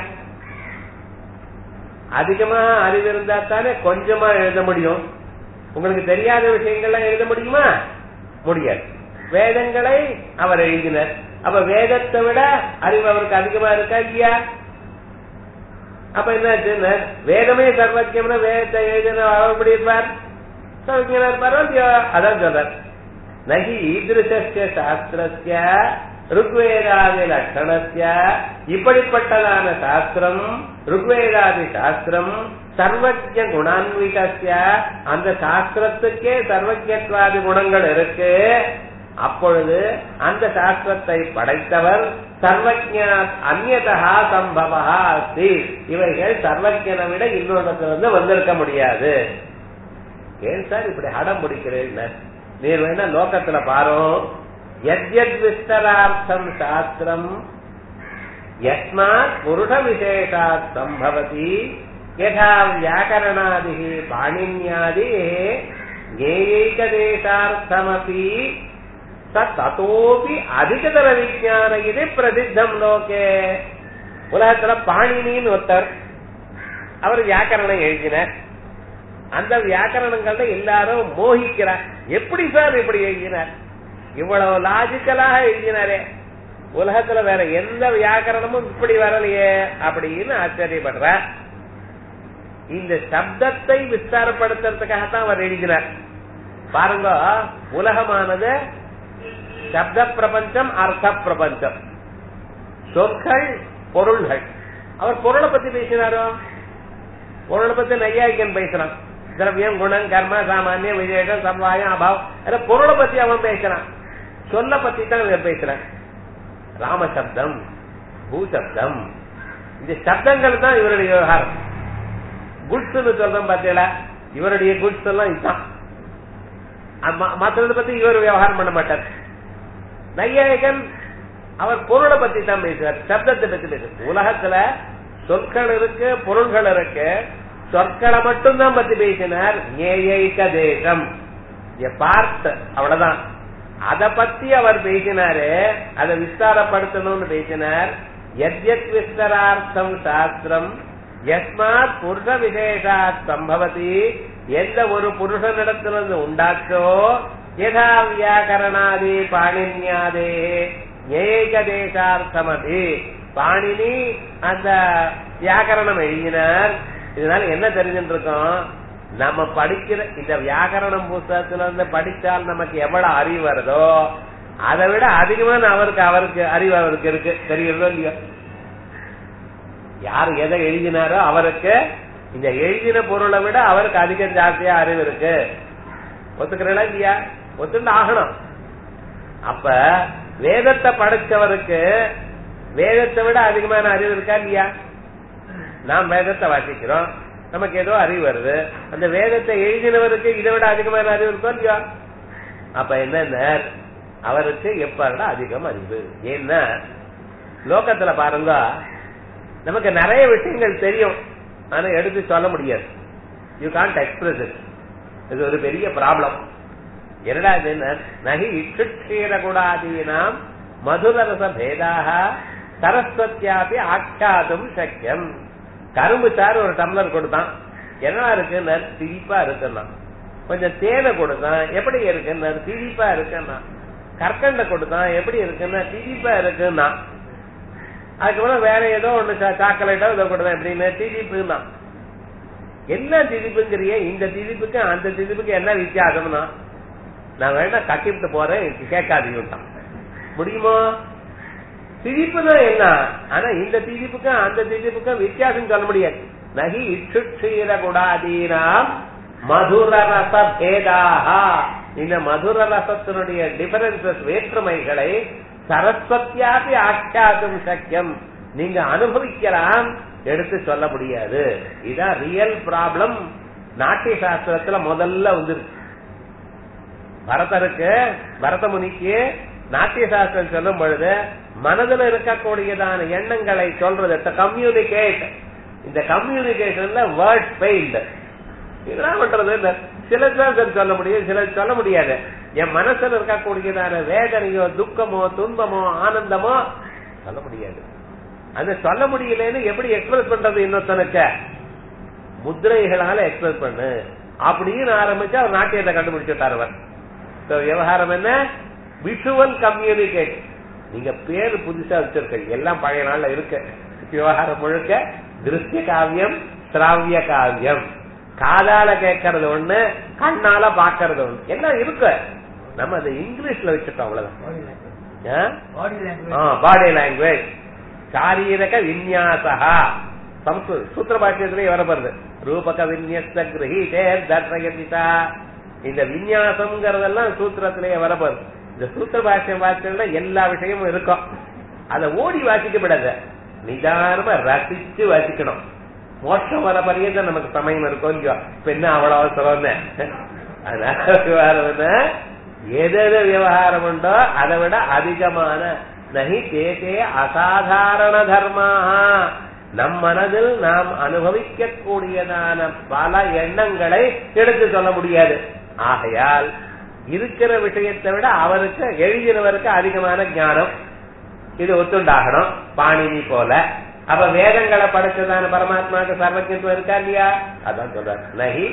அதிகமா அறிவு இருந்தா தானே கொஞ்சமா எழுத முடியும் உங்களுக்கு தெரியாத விஷயங்கள்லாம் எழுத முடியுமா முடியாது வேதங்களை அவர் எழுதினர் அப்ப வேதத்தை விட அறிவு அவருக்கு அதிகமா இருக்கா இல்லையா அப்ப என்ன வேதமே சர்வஜம்னா வேதத்தை எழுதின அவர் எப்படி இருப்பார் சர்வஜனா இருப்பாரோ இல்லையோ அதான் சொல்றார் நகி ஈதிருஷ்ய சாஸ்திரஸ்ய ருக்வேதாதி லட்சணஸ்ய இப்படிப்பட்டதான சாஸ்திரம் ருக்வேதாதி சாஸ்திரம் சர்வஜ குணான்விகஸ்ய அந்த சாஸ்திரத்துக்கே சர்வஜத்வாதி குணங்கள் இருக்கு அப்பொழுது அந்த சாஸ்திரத்தை படைத்தவர் சர்வஜா அந்நதா சம்பவா அஸ்தி இவைகள் சர்வஜனை விட இன்னொருத்திலிருந்து வந்திருக்க முடியாது ஏன் சார் இப்படி அடம் பிடிக்கிறேன் நீர் வேணா லோகத்துல பாரு எத்யத் விஸ்தரார்த்தம் சாஸ்திரம் யஸ்மாத் புருஷ விசேஷாத் சம்பவதி யதா வியாக்கரணாதி பாணின்யாதி ஞேயைகதேசார்த்தமபி தத்தோபி அதிகதர விஜயான இது பிரசித்தம் லோகே உலகத்துல பாணினின்னு ஒருத்தர் அவர் வியாக்கரணம் எழுதினார் அந்த வியாக்கரணங்கள்ல எல்லாரும் மோகிக்கிறார் எப்படி சார் இப்படி எழுதினார் இவ்வளவு லாஜிக்கலாக எழுதினாரே உலகத்துல வேற எந்த வியாக்கரணமும் இப்படி வரலையே அப்படின்னு ஆச்சரியப்படுற இந்த சப்தத்தை விஸ்தாரப்படுத்துறதுக்காகத்தான் அவர் எழுதினார் பாருங்க உலகமானது சப்த பிரபஞ்சம் அர்த்த பிரபஞ்சம் சொற்கள் பொருள்கள் அவர் பொருளை பத்தி பேசினாரோ பொருளை பத்தி நையாய்க்கன் பேசுறான் திரவியம் குணம் கர்ம சாமானியம் விஜயம் சம்வாயம் அபாவம் பொருளை பத்தி அவன் பேசுறான் சொல்ல பத்தி தான் இவர் பேசுறான் ராமசப்தம் பூசப்தம் இந்த சப்தங்கள் தான் இவருடைய விவகாரம் குட்ஸ்னு சொல்றோம் பாத்தீங்களா இவருடைய குட்ஸ் எல்லாம் இதுதான் ம- மத்ததை பத்தி இவர் விவகாரம் பண்ண மாட்டார் நையாயகன் அவர் பொருளை பத்தி தான் பேசுவார் சப்தத்தை பத்தி பேசுவார் உலகத்துல சொற்கள் இருக்கு பொருள்கள் இருக்கு சொற்களை மட்டும்தான் பத்தி பேசினார் ஏயைக தேசம் பார்த்த அவ்வளவுதான் அத பத்தி அவர் பேசினாரு அதை விஸ்தாரப்படுத்தணும்னு பேசினார் எத்யத் விஸ்தரார்த்தம் சாஸ்திரம் எஸ்மாத் புருஷ விசேஷாத் சம்பவதி எந்த ஒரு புருஷனிடத்திலிருந்து உண்டாச்சோ யதா வியாக்கரணாதி பாணின்யாதே ஏக தேசார்த்தமதி பாணினி அந்த வியாக்கரணம் எழுதினார் இதனால என்ன தெரிஞ்சுட்டு இருக்கோம் நம்ம படிக்கிற இந்த வியாக்கரணம் புஸ்தகத்துல இருந்து படிச்சால் நமக்கு எவ்வளவு அறிவு வருதோ அதை விட அதிகமான அவருக்கு அவருக்கு அறிவு அவருக்கு இருக்கு தெரியுறதோ இல்லையோ யார் எதை எழுதினாரோ அவருக்கு இந்த எழுதின பொருளை விட அவருக்கு அதிகம் ஜாஸ்தியா அறிவு இருக்கு ஒத்துக்கிறீங்களா இல்லையா ஒத்துண்டு ஆகணும் அப்ப வேதத்தை படிச்சவருக்கு வேதத்தை விட அதிகமான அறிவு இருக்கா இல்லையா நாம் வேதத்தை வாசிக்கிறோம் நமக்கு ஏதோ அறிவு வருது அந்த வேதத்தை எழுதினவருக்கு இதை விட அதிகமான அறிவு இருக்கோ இல்லையா அப்ப என்ன அவருக்கு எப்ப விட அதிகம் அறிவு ஏன்னா லோகத்துல பாருங்க நமக்கு நிறைய விஷயங்கள் தெரியும் ஆனா எடுத்து சொல்ல முடியாது யூ கான்ட் எக்ஸ்பிரஸ் இட் இது ஒரு பெரிய ப்ராப்ளம் என்னடா இது நகி இட்டுட்சீர கூடாதீனாம் மதுரரச பேதாக சரஸ்வத்தியாபி ஆக்கியாதும் சக்கியம் கரும்பு சாறு ஒரு டம்ளர் கொடுத்தான் என்ன இருக்குன்னு திரிப்பா இருக்குன்னா கொஞ்சம் தேனை கொடுத்தான் எப்படி இருக்குன்னு திரிப்பா இருக்குன்னா கற்கண்டை கொடுத்தான் எப்படி இருக்குன்னா திரிப்பா இருக்குன்னா அதுக்கப்புறம் வேற ஏதோ ஒண்ணு சாக்லேட்டோ ஏதோ கொடுத்தேன் எப்படின்னு திதிப்புன்னா என்ன திதிப்புங்கிறிய இந்த திதிப்புக்கு அந்த திதிப்புக்கு என்ன வித்தியாசம்னா நான் வேணா கட்டிவிட்டு போறேன் கேட்காதீங்கட்டான் முடியுமோ திதிப்புனா என்ன ஆனா இந்த திதிப்புக்கும் அந்த திதிப்புக்கும் வித்தியாசம் சொல்ல முடியாது நகி இச்சுட்சீர குடாதீனாம் மதுர ரச பேதாகா இந்த மதுர ரசத்தினுடைய டிஃபரன்சஸ் வேற்றுமைகளை சரஸ்வத்தியாபி ஆக்கியாதும் சக்கியம் நீங்க அனுபவிக்கலாம் எடுத்து சொல்ல முடியாது இதான் ரியல் ப்ராப்ளம் நாட்டிய சாஸ்திரத்துல முதல்ல வந்துருக்கு பரதருக்கு பரத முனிக்கு நாட்டிய சாஸ்திரம் சொல்லும் பொழுது மனதில் இருக்கக்கூடியதான எண்ணங்களை சொல்றது கம்யூனிகேட் இந்த கம்யூனிகேஷன்ல வேர்ட் ஃபெயில்டு என்ன பண்றது இந்த சில தான் சொல்ல முடியும் சில சொல்ல முடியாது என் மனசுல இருக்கக்கூடியதான வேதனையோ துக்கமோ துன்பமோ ஆனந்தமோ சொல்ல முடியாது அது சொல்ல முடியலன்னு எப்படி எக்ஸ்பிரஸ் பண்றது இன்னொருத்தனுக்கு முத்திரைகளால எக்ஸ்பிரஸ் பண்ணு அப்படின்னு ஆரம்பிச்சு அவர் நாட்டியத்தை கண்டுபிடிச்சுட்டார் அவர் விவகாரம் என்ன விஷுவல் கம்யூனிகேட் நீங்க பேரு புதுசா வச்சிருக்க எல்லாம் பழைய நாள்ல இருக்கு விவகாரம் முழுக்க திருஷ்ய காவியம் சிராவிய காவியம் காதால கேட்கறது ஒண்ணு கண்ணால பாக்குறது ஒண்ணு எல்லாம் இருக்கு நம்ம அதை இங்கிலீஷ்ல வச்சுட்டோம் அவ்வளவுதான் பாடி லாங்குவேஜ் சாரீரக விநியாசா சம்ஸ்கிருத சூத்திர பாஷ்யத்திலே வரப்படுது ரூபக விநியஸ்த கிரகீதே தர்ஷயதிதா இந்த விநியாசம்ங்கிறதெல்லாம் சூத்திரத்திலேயே வரப்படுது இந்த சூத்திர பாஷ்யம் வாசிச்சதுல எல்லா விஷயமும் இருக்கும் அதை ஓடி வாசிக்கப்படாத நிதானமா ரசிச்சு வாசிக்கணும் மோட்சம் வர பரியதான் நமக்கு சமயம் இருக்கும் இல்லையோ இப்ப என்ன அவ்வளவு அவசரம் அதனால விவகாரம் எது விவகாரம் உண்டோ அதை விட அதிகமான நகி தேசே அசாதாரண தர்மாக நம் மனதில் நாம் அனுபவிக்க கூடியதான பல எண்ணங்களை எடுத்து சொல்ல முடியாது ஆகையால் இருக்கிற விஷயத்தை விட அவருக்கு எழுதினவருக்கு அதிகமான ஞானம் இது ஒத்துண்டாகணும் பாணினி போல அப்ப வேதங்களை படைச்சதான பரமாத்மாவுக்கு சர்வஜத்துவம் இருக்கா இல்லையா அதான் சொல்றாரு நகி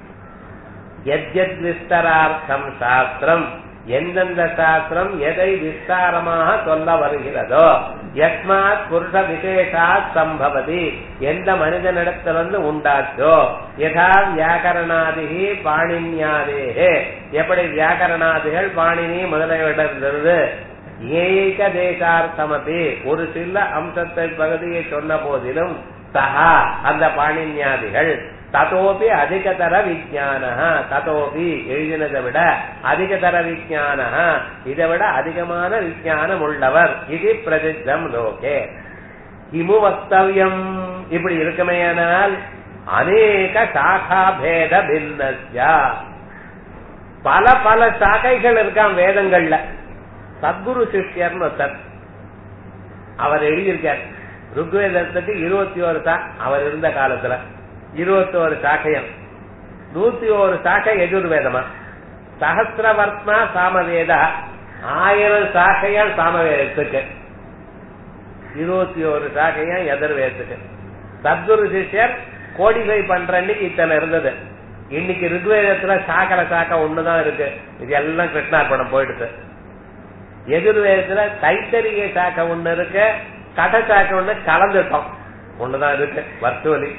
எத்யத் விஸ்தரார்த்தம் சாஸ்திரம் எந்தெந்த சாஸ்திரம் எதை விஸ்தாரமாக சொல்ல வருகிறதோ யஸ்மாத் புருஷ விசேஷாத் சம்பவதி எந்த மனிதனிடத்திலிருந்து உண்டாச்சோ யதா வியாக்கரணாதிகி பாணின்யாதேகே எப்படி வியாக்கரணாதிகள் பாணினி முதலியவிடத்திலிருந்து ஏக தேசார்த்தமதி ஒரு சில அம்சத்தை பகுதியை சொன்ன போதிலும் சஹா அந்த பாணின்யாதிகள் ததோபி அதிகதர விஜான ததோபி எழுதினதை விட அதிகதர விஜான இதை விட அதிகமான விஜானம் உள்ளவர் இது பிரசித்தம் லோகே கிமு வக்தவியம் இப்படி இருக்குமேயானால் அநேக சாகா பேத பின்னஸ்யா பல பல சாகைகள் இருக்கான் வேதங்கள்ல சத்குரு சிஷ்யர்னு ஒருத்தர் அவர் எழுதியிருக்கார் ருக்வேதத்துக்கு இருபத்தி ஒரு சா அவர் இருந்த காலத்துல இருபத்தி ஒரு சாக்கையம் நூத்தி ஒரு சாக்கை எஜுர்வேதமா சகசிரவர்த்மா சாமவேத ஆயிரம் சாக்கையா சாமவேதத்துக்கு இருபத்தி ஒரு சாக்கையா எதிர்வேதத்துக்கு சத்குரு சிஷ்யர் கோடிஃபை பண்ற அன்னைக்கு இத்தனை இருந்தது இன்னைக்கு ருக்வேதத்துல சாக்கல சாக்க ஒண்ணுதான் இருக்கு இது எல்லாம் கிருஷ்ணார்பணம் போயிடுது எதிர்வேதத்துல தைத்தறிய சாக்க ஒண்ணு இருக்கு கட சாக்க ஒண்ணு கலந்துட்டோம் ஒண்ணுதான் இருக்கு வர்த்துவலி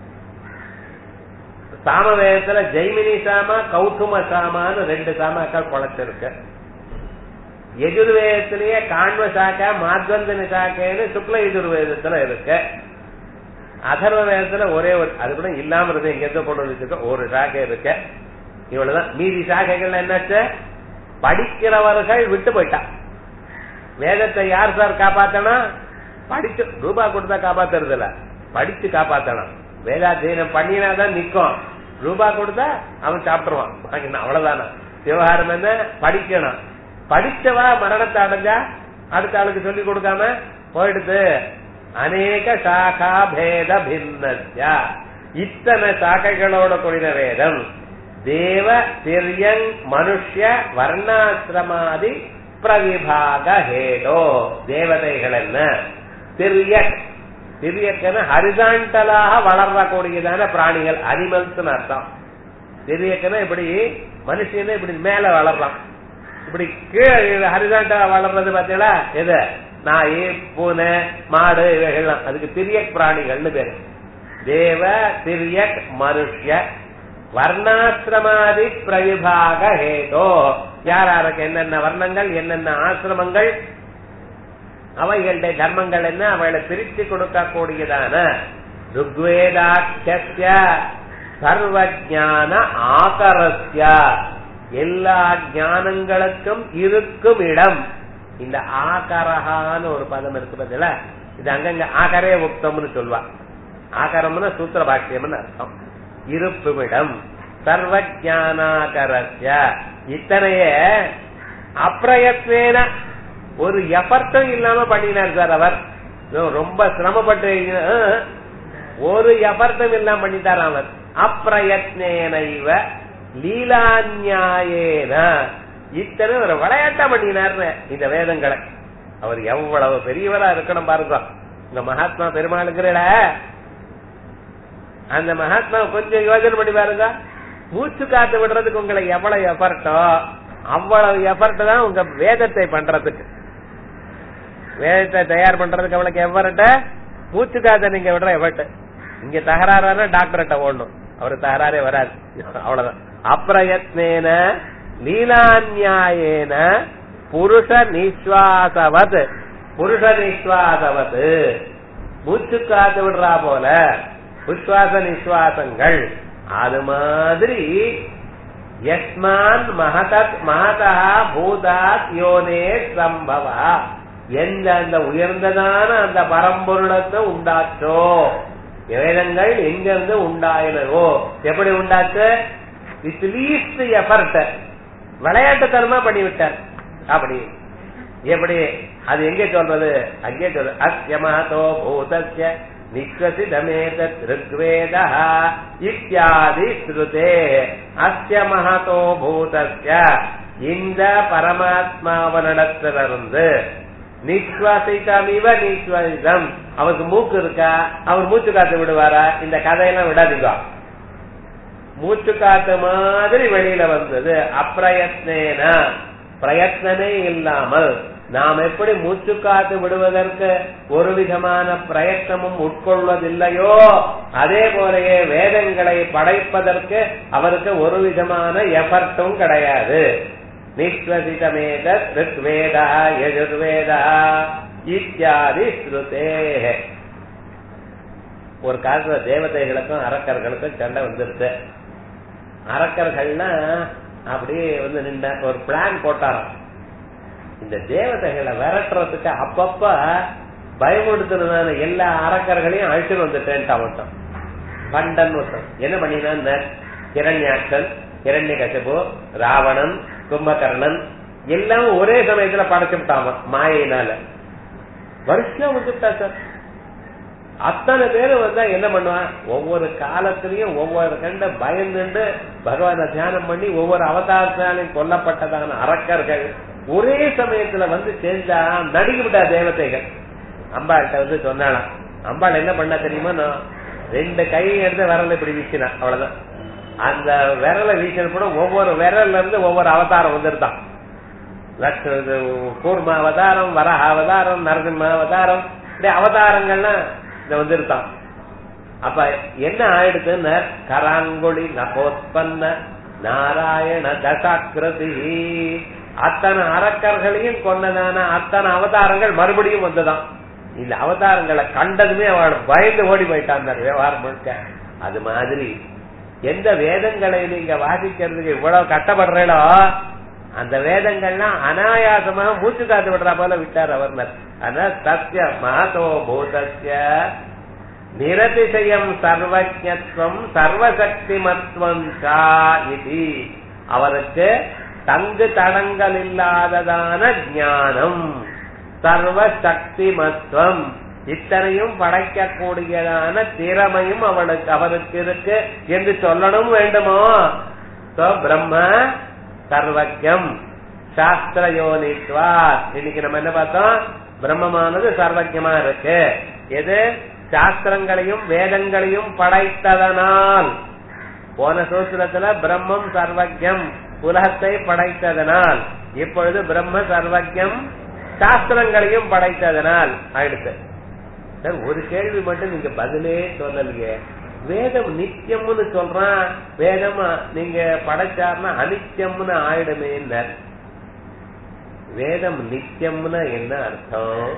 சாமவேதத்துல ஜெய்மினி சாமா கௌதும சாமான்னு ரெண்டு சாமாக்கள் குழைச்சிருக்கு எஜுர்வேதத்திலேயே காண்வ சாக்கா மாத்வந்தன சாக்கைன்னு சுக்ல எஜுர்வேதத்துல இருக்கு அதர்வ வேதத்துல ஒரே ஒரு அது கூட இல்லாம இருந்து எங்க கொண்டு வந்துருக்க ஒரு சாக்கை இருக்கு இவ்வளவுதான் மீதி சாக்கைகள் என்னாச்சு படிக்கிறவர்கள் விட்டு போயிட்டா வேதத்தை யார் சார் காப்பாத்தணும் படிச்சு ரூபா கொடுத்தா காப்பாத்துறது இல்ல படிச்சு காப்பாத்தணும் வேதாத்தியனம் பண்ணினாதான் நிக்கும் ரூபா கொடுத்தா அவன் சாப்பிட்டுருவான் வாங்கினா அவ்வளவுதானா விவகாரம் என்ன படிக்கணும் படிச்சவா மரணத்தை அடைஞ்சா அடுத்த ஆளுக்கு சொல்லி கொடுக்காம போயிடுது அநேக சாகா பேத பின்னஸ்யா இத்தனை சாக்கைகளோட கூடின வேதம் தேவ திரியங் மனுஷ்ய வர்ணாசிரமாதி பிரவிபாக ஹேடோ தேவதைகள் என்ன திரியக் திரியக்கன ஹரிசாண்டலாக வளரக்கூடியதான பிராணிகள் அனிமல்ஸ் அர்த்தம் திரியக்கன இப்படி மனுஷன் இப்படி மேல வளரலாம் இப்படி கீழே ஹரிசாண்டலா வளர்றது பாத்தீங்களா எது நாய் பூனை மாடு இவைகள்லாம் அதுக்கு திரியக் பிராணிகள்னு பேரு தேவ திரியக் மனுஷ்ய வர்ணாசிரமாதி பிரவிபாக ஹேதோ யார் யாருக்கு என்னென்ன வர்ணங்கள் என்னென்ன ஆசிரமங்கள் அவைகளுடைய தர்மங்கள் என்ன அவைகளை பிரித்து கொடுக்கக்கூடியதான ருக்வேதாட்சிய சர்வஜான ஆகரஸ்ய எல்லா ஞானங்களுக்கும் இருக்கும் இடம் இந்த ஆகரஹான்னு ஒரு பதம் இருக்கு பதில இது அங்கங்க ஆகரே உக்தம்னு சொல்வா ஆகரம்னு சூத்திர பாக்கியம்னு அர்த்தம் இருப்புமிடம் சர்வஜானாகரஸ்ய இத்தனைய அப்பிரயத்வேன ஒரு எஃபர்ட்டும் இல்லாம பண்ணினார் சார் அவர் ரொம்ப சிரமப்பட்டு ஒரு எஃபர்ட்டும் இல்லாம பண்ணிட்டார் அவர் அப்பிரயத்னேன இவ லீலாநியாயேன இத்தனை ஒரு விளையாட்டா பண்ணினார் இந்த வேதங்களை அவர் எவ்வளவு பெரியவரா இருக்கணும் பாருங்க இந்த மகாத்மா பெருமாளுங்கிறல அந்த மகாத்மா கொஞ்சம் யோஜனை பண்ணி பாருங்க மூச்சு காத்து விடுறதுக்கு உங்களை எவ்வளவு எஃபர்ட்டோ அவ்வளவு எஃபர்ட் தான் உங்க வேதத்தை பண்றதுக்கு வேதத்தை தயார் பண்றதுக்கு அவளுக்கு எவ்வளட்ட மூச்சு காத்த நீங்க விடுற எவ்வளட்டு இங்க தகராறுனா டாக்டர்கிட்ட ஓடணும் அவரு தகராறே வராது அவ்வளவுதான் அப்பிரயத்னேன லீலாநியாயேன புருஷ நிஸ்வாசவத் புருஷ நிஸ்வாசவத் மூச்சு காத்து விடுறா போல உஸ்வாச நிஸ்வாசங்கள் அது மாதிரி யஸ்மான் மகதத் மகதா பூதாத் யோனே சம்பவா எந்த அந்த உயர்ந்ததான அந்த பரம்பொருளத்தை உண்டாச்சோ வேதங்கள் எங்கிருந்து உண்டாயினவோ எப்படி உண்டாச்சு வித் லீஸ்ட் எஃபர்ட் விளையாட்டுத்தனமா பண்ணிவிட்டார் அப்படி எப்படி அது எங்கே சொல்றது அங்கே சொல்றது அஸ்ய மகதோ பூதஸ்ய நிஸ்வசிதமேதத் ருக்வேத இத்தியாதி ஸ்ருதே அஸ்ய மகதோ பூதஸ்ய இந்த பரமாத்மாவனிடத்திலிருந்து நிஸ்வாசிதமிவ நிஸ்வசிதம் அவருக்கு மூக்கு இருக்கா அவர் மூச்சு காத்து விடுவாரா இந்த கதையெல்லாம் விடாதீங்க மூச்சு காத்து மாதிரி வெளியில வந்தது அப்பிரயத்னேன பிரயத்னமே இல்லாமல் நாம் எப்படி மூச்சு காத்து விடுவதற்கு ஒரு விதமான பிரயத்தனமும் உட்கொள்வதில்லையோ அதே போலயே வேதங்களை படைப்பதற்கு அவருக்கு ஒரு விதமான எஃபர்ட்டும் கிடையாது நிஸ்வசிதமேத ருக்வேதா யஜுர்வேதா இத்தியாதி ஸ்ருதே ஒரு காலத்துல தேவதைகளுக்கும் அரக்கர்களுக்கும் சண்டை வந்துருச்சு அரக்கர்கள்னா அப்படியே வந்து நின்ற ஒரு பிளான் போட்டாராம் இந்த தேவதைகளை விரட்டுறதுக்கு அப்பப்ப பயமுடுத்துறதான எல்லா அரக்கர்களையும் அழிச்சுட்டு வந்துட்டேன்ட்டு அவன்ட்டான் பண்டன் ஒருத்தன் என்ன பண்ணினான் கிரண்யாட்சன் கிரண்ய கசபு ராவணன் கும்பகர்ணன் எல்லாம் ஒரே சமயத்துல படைச்சுட்டாம மாயினால வருஷம் வந்துட்டா சார் அத்தனை பேரும் வந்தா என்ன பண்ணுவான் ஒவ்வொரு காலத்திலையும் ஒவ்வொரு கண்ட பயந்துண்டு பகவான தியானம் பண்ணி ஒவ்வொரு அவதாரத்தினாலையும் கொல்லப்பட்டதான அரக்கர்கள் ஒரே சமயத்துல வந்து சேர்ந்தா நடுங்கி விட்டா தேவதைகள் அம்பாள்கிட்ட வந்து சொன்னாலாம் அம்பாள் என்ன பண்ணா தெரியுமா நான் ரெண்டு கை எடுத்து விரல இப்படி வீசினா அவ்வளவுதான் அந்த விரல வீசின கூட ஒவ்வொரு விரல்ல இருந்து ஒவ்வொரு அவதாரம் வந்துருதான் கூர்ம அவதாரம் வரஹ அவதாரம் நரசிம்ம அவதாரம் இப்படி அவதாரங்கள்லாம் இந்த வந்துருத்தான் அப்ப என்ன ஆயிடுதுன்னு கராங்குழி நகோத்பன்ன நாராயண தசாக்கிருதி அத்தனை அரக்கர்களையும் கொண்டதான அத்தனை அவதாரங்கள் மறுபடியும் வந்துதான் இந்த அவதாரங்களை கண்டதுமே அவள் பயந்து ஓடி போயிட்டான் அந்த விவகாரம் முழுக்க அது மாதிரி எந்த வேதங்களை நீங்க வாசிக்கிறதுக்கு இவ்வளவு கட்டப்படுறீங்களோ அந்த வேதங்கள்லாம் அனாயாசமாக மூச்சு காத்து விடுற போல விட்டார் அவர்னர் ஆனா சத்திய மகதோ பூதஸ்ய நிரதிசயம் சர்வஜத்துவம் சர்வசக்தி மத்துவம் கா இது அவருக்கு தங்கு தடங்கள் இல்லாததான ஞானம் சர்வசக்தி மத்துவம் இத்தனையும் படைக்கக்கூடியதான திறமையும் அவளுக்கு அவருக்கு இருக்கு என்று சொல்லணும் வேண்டுமோ பிரம்ம சர்வஜம் சாஸ்திர யோனித்வா இன்னைக்கு நம்ம என்ன பார்த்தோம் பிரம்மமானது சர்வஜமா இருக்கு எது சாஸ்திரங்களையும் வேதங்களையும் படைத்ததனால் போன சூத்திரத்துல பிரம்மம் சர்வஜம் உலகத்தை படைத்ததனால் இப்பொழுது பிரம்ம சர்வஜம் சாஸ்திரங்களையும் படைத்ததனால் ஆயிடுச்சு சார் ஒரு கேள்வி மட்டும் நீங்க பதிலே சொல்லலையே வேதம் நித்தியம்னு சொல்றான் வேதம் நீங்க படைச்சார்னா அனித்தியம்னு ஆயிடுமே வேதம் நித்தியம்னு என்ன அர்த்தம்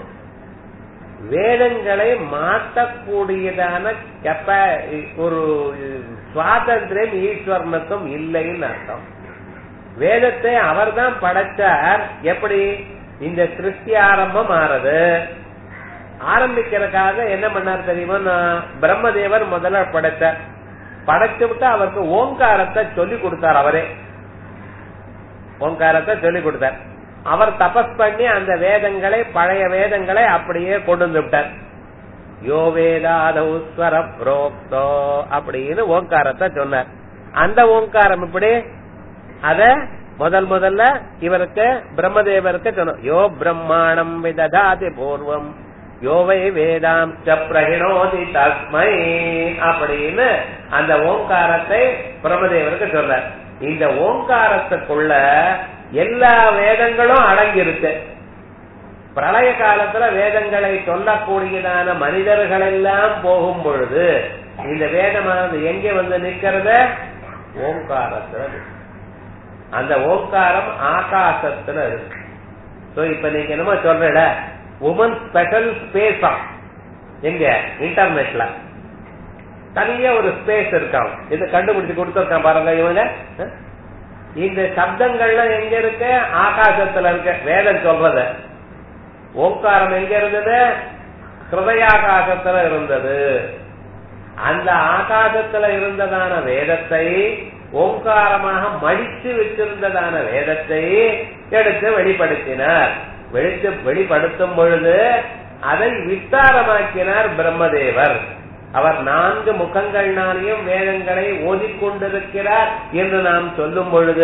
வேதங்களை மாற்றக்கூடியதான கெப்ப ஒரு சுவாதந்திரம் ஈஸ்வரனுக்கும் இல்லைன்னு அர்த்தம் வேதத்தை அவர் தான் படைச்சார் எப்படி இந்த சிருஷ்டி ஆரம்பம் ஆறது ஆரம்பிக்கிறதுக்காக என்ன பண்ணார் தெரியுமா பிரம்மதேவர் முதல்ல படைத்தார் படைச்சு விட்டு அவருக்கு ஓங்காரத்தை சொல்லி கொடுத்தார் அவரே ஓங்காரத்தை சொல்லி கொடுத்தார் அவர் தபஸ் பண்ணி அந்த வேதங்களை பழைய வேதங்களை அப்படியே கொண்டு வந்து விட்டார் யோ வேதாதௌஸ்வர புரோக்தோ அப்படின்னு ஓங்காரத்தை சொன்னார் அந்த ஓங்காரம் இப்படி அத முதல் முதல்ல இவருக்கு பிரம்மதேவருக்கு சொன்னோம் யோ பிரம்மாணம் விததாதி பூர்வம் யோவை வேதாம் பிரகிணோதி தஸ்மை அப்படின்னு அந்த ஓங்காரத்தை பிரம்மதேவருக்கு சொல்றார் இந்த ஓங்காரத்துக்குள்ள எல்லா வேதங்களும் அடங்கி இருக்கு பிரளய காலத்துல வேதங்களை சொல்லக்கூடியதான மனிதர்கள் எல்லாம் போகும் பொழுது இந்த வேதமானது எங்க வந்து நிக்கிறது ஓங்காரத்துல அந்த ஓங்காரம் ஆகாசத்துல இருக்கு சோ இப்ப நீங்க என்னமோ சொல்றல உமன் ஸ்பெஷல் ஸ்பேஸா எங்க இன்டர்நெட்ல தனியா ஒரு ஸ்பேஸ் இருக்கான் இதை கண்டுபிடிச்சு கொடுத்துருக்கான் பாருங்க இவங்க இந்த சப்தங்கள்லாம் எங்க இருக்கு ஆகாசத்துல இருக்கு வேதம் சொல்றது ஓங்காரம் எங்க இருந்தது ஹிருதயாகாசத்துல இருந்தது அந்த ஆகாசத்துல இருந்ததான வேதத்தை ஓங்காரமாக மடித்து வச்சிருந்ததான வேதத்தை எடுத்து வெளிப்படுத்தினார் வெளித்து வெளிப்படுத்தும் பொழுது அதை விஸ்தாரமாக்கினார் பிரம்மதேவர் அவர் நான்கு முகங்கள்னாலையும் வேதங்களை ஓதிக்கொண்டிருக்கிறார் என்று நாம் சொல்லும் பொழுது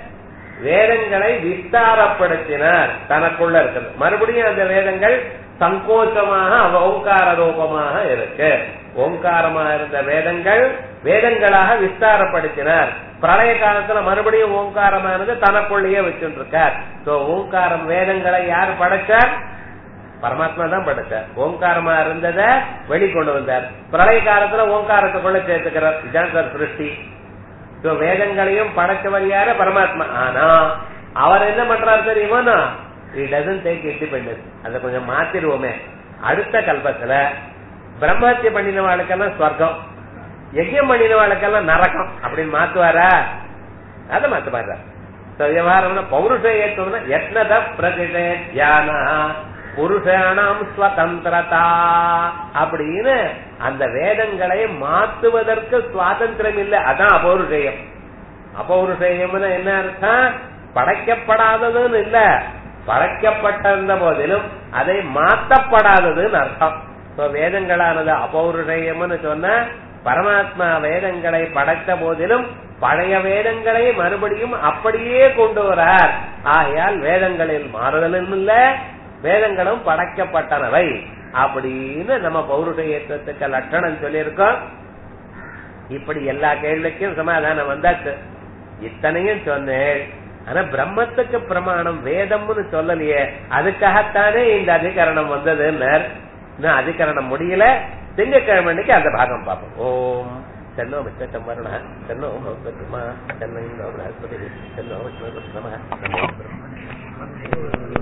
வேதங்களை விஸ்தாரப்படுத்தினார் தனக்குள்ள இருக்கிறது மறுபடியும் அந்த வேதங்கள் சங்கோச்சமாக ஓங்கார ரூபமாக இருக்கு ஓங்காரமா இருந்த வேதங்கள் வேதங்களாக விஸ்தாரப்படுத்தினார் பிரளய காலத்துல மறுபடியும் ஓங்காரமானது தனக்குள்ளேயே வச்சுட்டு இருக்கார் சோ ஓங்காரம் வேதங்களை யார் படைச்சார் பரமாத்மா தான் படைச்சார் ஓங்காரமா இருந்தத வெளிக்கொண்டு வந்தார் பிரளய காலத்துல ஓங்காரத்துக்குள்ள சேர்த்துக்கிறார் இதான் சார் சிருஷ்டி சோ வேதங்களையும் படைச்சவர் யாரு பரமாத்மா ஆனா அவர் என்ன பண்றாரு தெரியுமா இட் டசன் டேக் இண்டிபெண்டன்ஸ் அதை கொஞ்சம் மாத்திருவோமே அடுத்த கல்பத்துல பிரம்மஹத்திய பண்ணினவாளுக்கெல்லாம் ஸ்வர்க்கம் யஜ்யம் பண்ணினவாளுக்கெல்லாம் நரகம் அப்படின்னு மாத்துவாரா அதை மாத்த மாட்டார் விவகாரம்னா பௌருஷ ஏற்றம்னா எத்தனை பிரதிஷே தியான புருஷானாம் ஸ்வதந்திரதா அப்படின்னு அந்த வேதங்களை மாத்துவதற்கு சுவாதந்திரம் இல்லை அதான் அபௌருஷேயம் அபௌருஷேயம்னு என்ன அர்த்தம் படைக்கப்படாததுன்னு இல்ல படைக்கப்பட்டிருந்த போதிலும் அதை மாற்றப்படாததுன்னு அர்த்தம் So, வேதங்களானது அபௌருஷேயம்னு சொன்ன பரமாத்மா வேதங்களை படைத்த போதிலும் பழைய வேதங்களை மறுபடியும் அப்படியே கொண்டு வரார் ஆகையால் வேதங்களில் மாறுதலும் இல்ல வேதங்களும் படைக்கப்பட்டனவை அப்படின்னு நம்ம பௌருஷயத்துக்கு லட்சணம் சொல்லியிருக்கோம் இப்படி எல்லா கேள்விக்கும் சமாதானம் வந்தாச்சு இத்தனையும் சொன்னேன் ஆனா பிரம்மத்துக்கு பிரமாணம் வேதம்னு சொல்லலையே அதுக்காகத்தானே இந்த அதிகரணம் வந்ததுன்னு இன்னும் அதிகரணம் முடியல திங்கக்கிழமை அன்னைக்கு அந்த பாகம் பார்ப்போம் ஓம் சென்னோ மிச்சம் வரண சென்னோ சென்னோ சென்னை சென்னோ சென்னோ